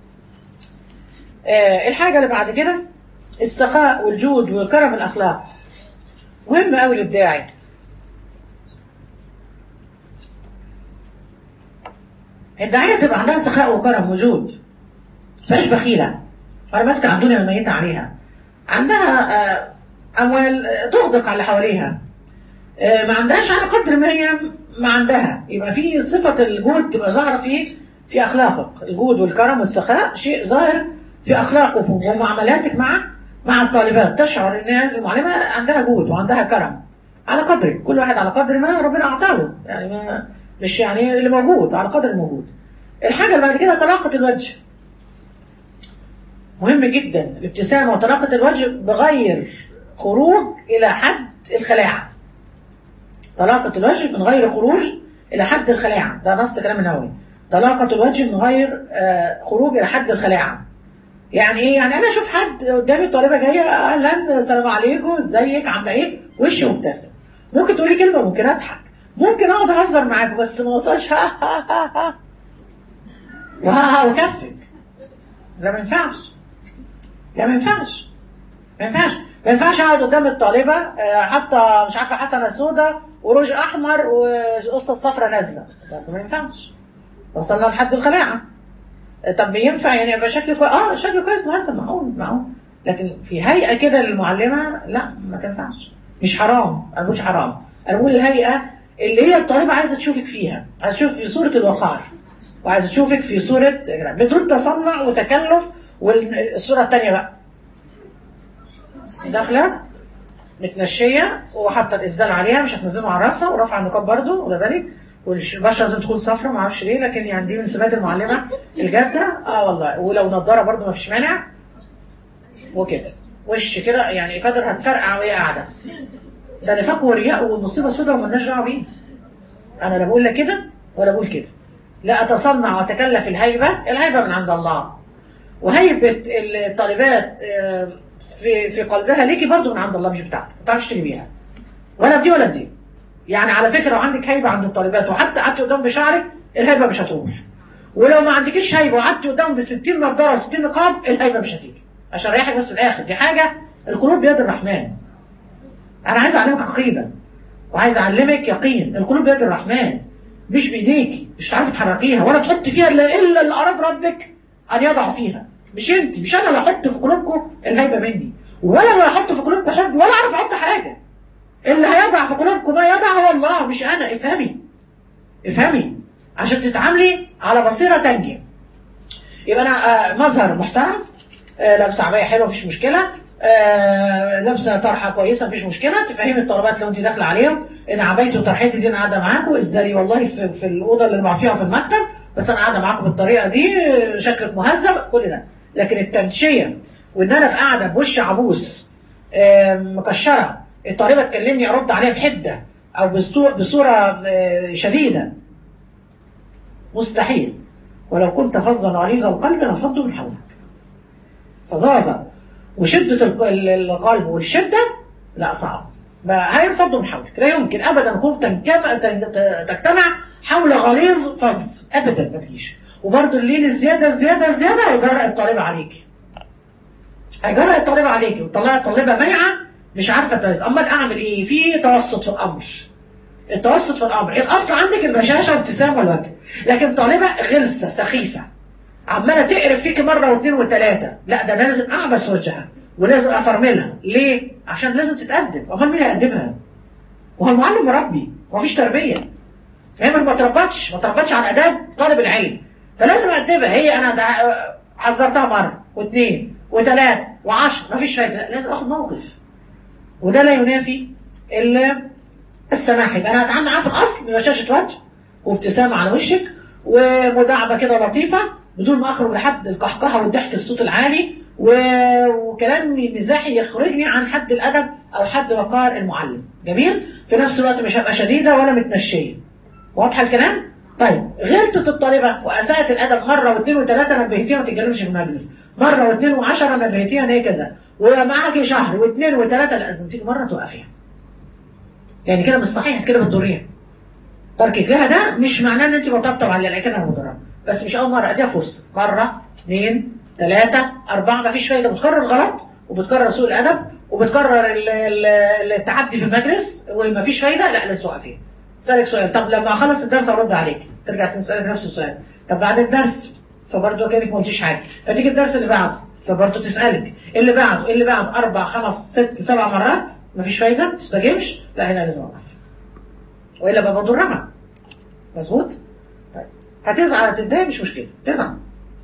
آه الحاجه اللي بعد كده السخاء والجود وكرم الاخلاق مهم قوي للداعي الداعيه تبقى عندها سخاء وكرم وجود مش بخيله ولا ماسكه على الدنيا الميته عليها عندها آه، اموال آه، تغدق على اللي حواليها آه، ما عندهاش على قدر ما هي ما عندها يبقى في صفه الجود تبقى ظاهره في في اخلاقك الجود والكرم والسخاء شيء ظاهر في اخلاقك ومعاملاتك مع مع الطالبات تشعر ان هذه المعلمه عندها جود وعندها كرم على قدر كل واحد على قدر ما ربنا اعطاه يعني ما مش يعني اللي موجود على قدر الموجود الحاجه اللي بعد كده طلاقه الوجه مهم جدا الابتسامه وطلاقه الوجه بغير خروج الى حد الخلاعه طلاقه الوجه من غير خروج الى حد الخلاعه ده نص كلام النووي طلاقه الوجه من غير آه، خروج الى حد الخلاعه يعني ايه يعني انا اشوف حد قدامي طالبه جايه اهلا السلام عليكم ازيك عامله ايه وشي مبتسم ممكن تقولي كلمه ممكن اضحك ممكن اقعد اهزر معاك بس ما اوصلش ها ها ها ها وها ها وكفك لا ما ينفعش لا ما ينفعش ما ينفعش ما ينفعش اقعد قدام الطالبه آه، حتى مش عارفه حسنه سودة وروج احمر وقصه صفرة نازله ده ما ينفعش وصلنا لحد الخلاعه طب ينفع يعني يبقى شكل كويس اه شكل كويس مهذب معقول معقول لكن في هيئه كده للمعلمه لا ما تنفعش مش حرام انا مش حرام انا بقول الهيئه اللي هي الطالبه عايزه تشوفك فيها عايزه تشوف في صوره الوقار وعايزه تشوفك في صوره بدون تصنع وتكلف والصوره الثانيه بقى داخله متنشيه وحاطه الاسدال عليها مش هتنزله على راسها ورافعه النقاب برده واخد بالك والبشره لازم تكون صفرا ما اعرفش ليه لكن يعني دي من سمات المعلمه الجاده اه والله ولو نضاره برده ما فيش مانع وكده وش كده يعني فادر هتفرقع وهي قاعده ده نفاق ورياء ومصيبه سوداء ومالناش دعوه بيه انا لا بقول لك كده ولا بقول كده لا اتصنع واتكلف الهيبه الهيبه من عند الله وهيبه الطالبات آه، في في قلبها ليكي برضو من عند الله مش بتاعتك ما تعرفش تجيبيها ولا بدي ولا بدي يعني على فكره لو عندك هيبه عند الطالبات وحتى قعدت قدام بشعرك الهيبه مش هتروح ولو ما عندكيش هيبه وقعدت قدام ب 60 نضاره و60 نقاب الهيبه مش هتيجي عشان اريحك بس في الاخر دي حاجه القلوب بيد الرحمن انا عايز اعلمك عقيده وعايز اعلمك يقين القلوب بيد الرحمن مش بايديكي مش هتعرفي تحركيها ولا تحطي فيها الا الا اللي اراد ربك ان يضع فيها مش انت مش انا اللي احط في قلوبكم الهيبه مني ولا اللي احط في قلوبكم حب ولا اعرف احط حاجه اللي هيضع في قلوبكم ما يضع هو الله مش انا افهمي افهمي عشان تتعاملي على بصيره تانية يبقى انا آه، مظهر محترم آه، لابسه عبايه حلوه مفيش مشكله آه، لابسه طرحه كويسه مفيش مشكله تفهمي الطلبات لو انت داخله عليهم ان عبايتي وطرحتي دي انا قاعده معاكم ازدري والله في, في الاوضه اللي فيها في المكتب بس انا قاعده معاكم بالطريقه دي آه، شكلك مهذب كل ده لكن التمشيه وان انا ابقى قاعده بوش عبوس آه، مكشره الطالبه تكلمني ارد عليها بحده او بصو- بصوره آه، شديده مستحيل ولو كنت فظا غليظ القلب لانفضوا من حولك فظاظة وشدة الق- ال- القلب والشدة لا صعب بقى هينفضوا من حولك لا يمكن ابدا كنت تنجم- تن- ت- تجتمع حول غليظ فظ ابدا ما فيش وبرده الليل الزياده الزياده الزياده هيجرأ الطالبه عليكي هيجرأ الطالبه عليكي وتطلعي الطالبه ميعه مش عارفه ترز امال اعمل ايه في توسط في الامر التوسط في الامر الاصل عندك البشاشه وابتسام الوجه لكن طالبه غلسه سخيفه عماله تقرف فيك مره واثنين وثلاثه لا ده انا لازم اعبس وجهها ولازم افرملها ليه عشان لازم تتقدم امال مين هيقدمها وهو المعلم مربي ومفيش تربيه هي ما تربتش ما تربتش على اداب طالب العلم فلازم اقدمها هي انا ده حذرتها مره واثنين وثلاثه وعشرة مفيش فايده لا، لازم اخد موقف وده لا ينافي الا السماح يبقى انا هتعامل معاه في الاصل ببشاشه وجه وابتسامه على وشك ومداعبه كده لطيفه بدون ما اخرج لحد القهقهه والضحك الصوت العالي و- وكلام مزاحي يخرجني عن حد الادب او حد وقار المعلم جميل في نفس الوقت مش هبقى شديده ولا متنشيه واضحه الكلام طيب غلطت الطالبه واساءت الادب مره واثنين وثلاثه نبهتيها ما تتكلمش في المجلس مره واثنين وعشره نبهتيها ان هي كذا ومعاكي شهر واثنين وثلاثه لا لازم تيجي مره توقفيها يعني كده مش صحيح كده بتضريها تركك لها ده مش معناه ان انت بطبطب على لكنها مضره بس مش اول مره اديها فرصه مره اثنين ثلاثه اربعه ما فيش فايده بتكرر غلط وبتكرر سوء الادب وبتكرر ال- ال- التعدي في المجلس وما فيش فايده لا لازم توقفيها اسالك سؤال طب لما اخلص الدرس ارد عليك ترجع تسالك نفس السؤال طب بعد الدرس فبرضه كانك ما قلتيش حاجه فتيجي الدرس اللي بعده فبرضه تسالك اللي بعده اللي بعده اربع خمس ست سبع مرات مفيش فايده ما تستجيبش لا هنا لازم اوقف والا ببقى بضرها مظبوط طيب هتزعل هتتضايق مش مشكله تزعل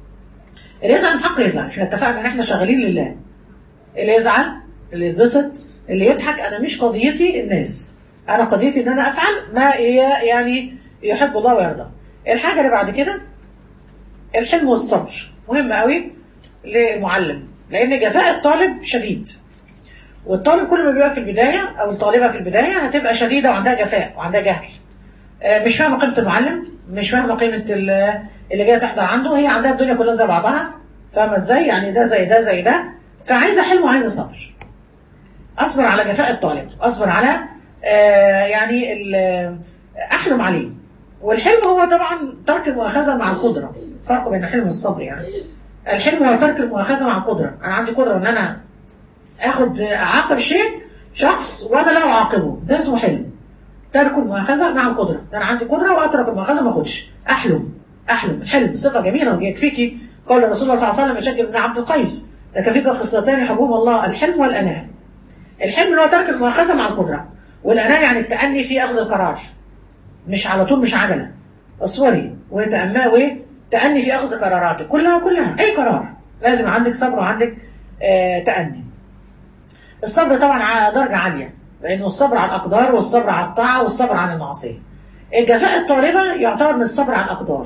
اللي يزعل من حقه يزعل احنا اتفقنا ان احنا شغالين لله اللي يزعل اللي يتبسط اللي يضحك انا مش قضيتي الناس انا قضيتي ان انا افعل ما ي- يعني يحب الله ويرضى الحاجه اللي بعد كده الحلم والصبر مهم قوي للمعلم لان جفاء الطالب شديد والطالب كل ما بيبقى في البدايه او الطالبه في البدايه هتبقى شديده وعندها جفاء وعندها جهل آه، مش فاهمه قيمه المعلم مش فاهمه قيمه ال- اللي جايه تحضر عنده هي عندها الدنيا كلها زي بعضها فاهمه ازاي يعني ده زي ده زي ده فعايزه حلم وعايزه صبر اصبر على جفاء الطالب اصبر على آه يعني ال- احلم عليه والحلم هو طبعا ترك المؤاخذه مع القدره فرق بين الحلم والصبر يعني الحلم هو ترك المؤاخذه مع القدره انا عندي قدره ان انا اخد اعاقب شيء شخص وانا لا اعاقبه ده اسمه حلم ترك المؤاخذه مع القدره ده انا عندي قدره واترك المؤاخذه ما اخدش احلم احلم الحلم صفه جميله ويكفيكي قول رسول الله صلى الله عليه وسلم يشكل ابن عبد القيس يكفيك خصلتان يحبهما الله الحلم والاناه الحلم اللي هو ترك المؤاخذه مع القدره والاناه يعني التاني في اخذ القرار مش على طول مش عجله اصبري وتأمى وتأني في اخذ قراراتك كلها كلها اي قرار لازم عندك صبر وعندك آه تأني الصبر طبعا على درجة عالية لأنه الصبر على الأقدار والصبر على الطاعة والصبر عن المعصية الجفاء الطالبة يعتبر من الصبر على الأقدار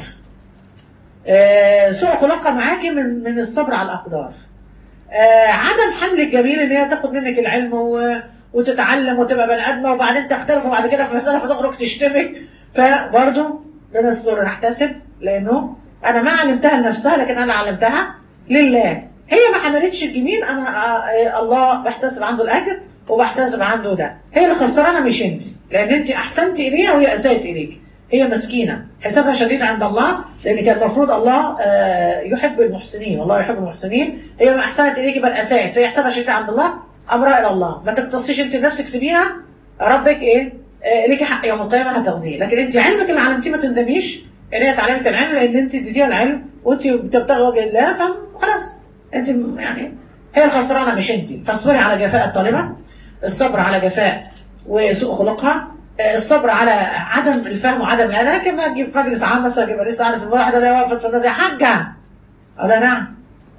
آه سوء خلقها معاكي من من الصبر على الأقدار آه عدم حمل الجميل ان هي تاخد منك العلم و... وتتعلم وتبقى بني ادمه وبعدين تختلفوا بعد كده في مساله فتخرج تشتمك فبرضه لا نصبر ونحتسب لانه انا ما علمتها لنفسها لكن انا علمتها لله هي ما حملتش الجميل انا آه الله بحتسب عنده الاجر وبحتسب عنده ده هي اللي خسرانه مش انت لان انت احسنت اليها وهي اساءت اليك هي مسكينه حسابها شديد عند الله لان كان المفروض الله آه يحب المحسنين والله يحب المحسنين هي ما احسنت اليك بل اساءت فهي حسابها شديد عند الله امرها الى الله ما تقتصيش انت نفسك سيبيها ربك ايه آه ليكي حق يوم القيامه هتغذيه لكن انت علمك اللي علمتيه ما تندميش ان هي اتعلمت العلم لان انت اديتيها العلم وانت بتبتغي وجه الله فخلاص انت يعني هي الخسرانه مش انت فاصبري على جفاء الطالبه الصبر على جفاء وسوء خلقها الصبر على عدم الفهم وعدم الاداء كما اجيب في مجلس عام مثلا يبقى لسه عارف الواحده اللي وقفت في الناس يا حاجه أقول لها نعم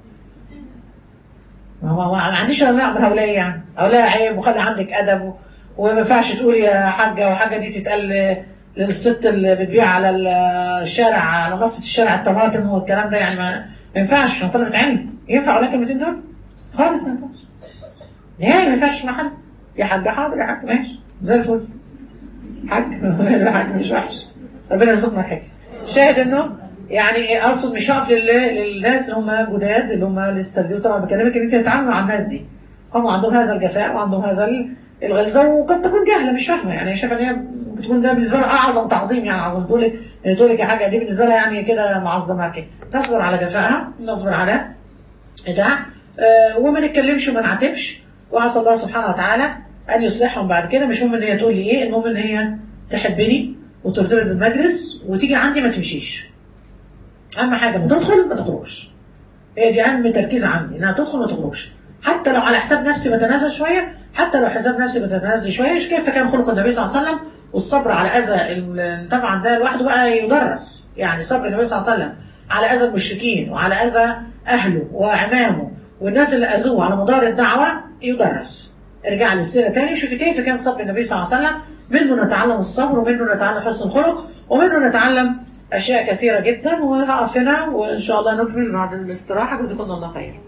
ما هو ما عنديش لا من هؤلاء يعني هؤلاء عيب وخلي عندك أدب و- وما ينفعش تقول يا حاجة وحاجة دي تتقال للست اللي بتبيع على الشارع على منصة الشارع الطماطم والكلام ده يعني ما ما ينفعش احنا طلبة علم ينفع ولا الكلمتين دول؟ خالص ما ينفعش نهائي ما ينفعش مع حد يا حاج حاضر يا حاج ماشي زي الفل حاج الحاج مش وحش ربنا يرزقنا الحج شاهد انه يعني اقصد مش هقف لل- للناس اللي هم جداد اللي هم لسه دي طبعا بكلمك ان انت تتعامل مع الناس دي هم عندهم هذا الجفاء وعندهم هذا ال- الغلظه وقد تكون جاهله مش فاهمه يعني شايفه ان هي ممكن تكون ده بالنسبه لها اعظم تعظيم يعني عظم تقول لك تقول لك يا حاجه دي بالنسبه لها يعني كده معظمه كده تصبر على جفائها نصبر على بتاع آه، وما نتكلمش وما نعاتبش وعسى الله سبحانه وتعالى ان يصلحهم بعد كده مش مهم ان هي تقول لي ايه المهم ان هي تحبني وترتبط بالمجلس وتيجي عندي ما تمشيش اهم حاجه ما تدخل ما تخرجش هي دي اهم تركيز عندي انها تدخل ما تخرجش حتى لو على حساب نفسي بتنازل شويه حتى لو حساب نفسي بتنازل شويه مش كيف كان خلق النبي صلى الله عليه وسلم والصبر على اذى ال- طبعا ده لوحده بقى يدرس يعني صبر النبي صلى الله عليه وسلم على اذى المشركين وعلى اذى اهله وعمامه والناس اللي اذوه على مدار الدعوه يدرس ارجع للسيره تاني شوفي كيف كان صبر النبي صلى الله عليه وسلم منه نتعلم الصبر ومنه نتعلم حسن الخلق ومنه نتعلم اشياء كثيره جدا وهقف هنا وان شاء الله نكمل بعد الاستراحه جزاكم الله خير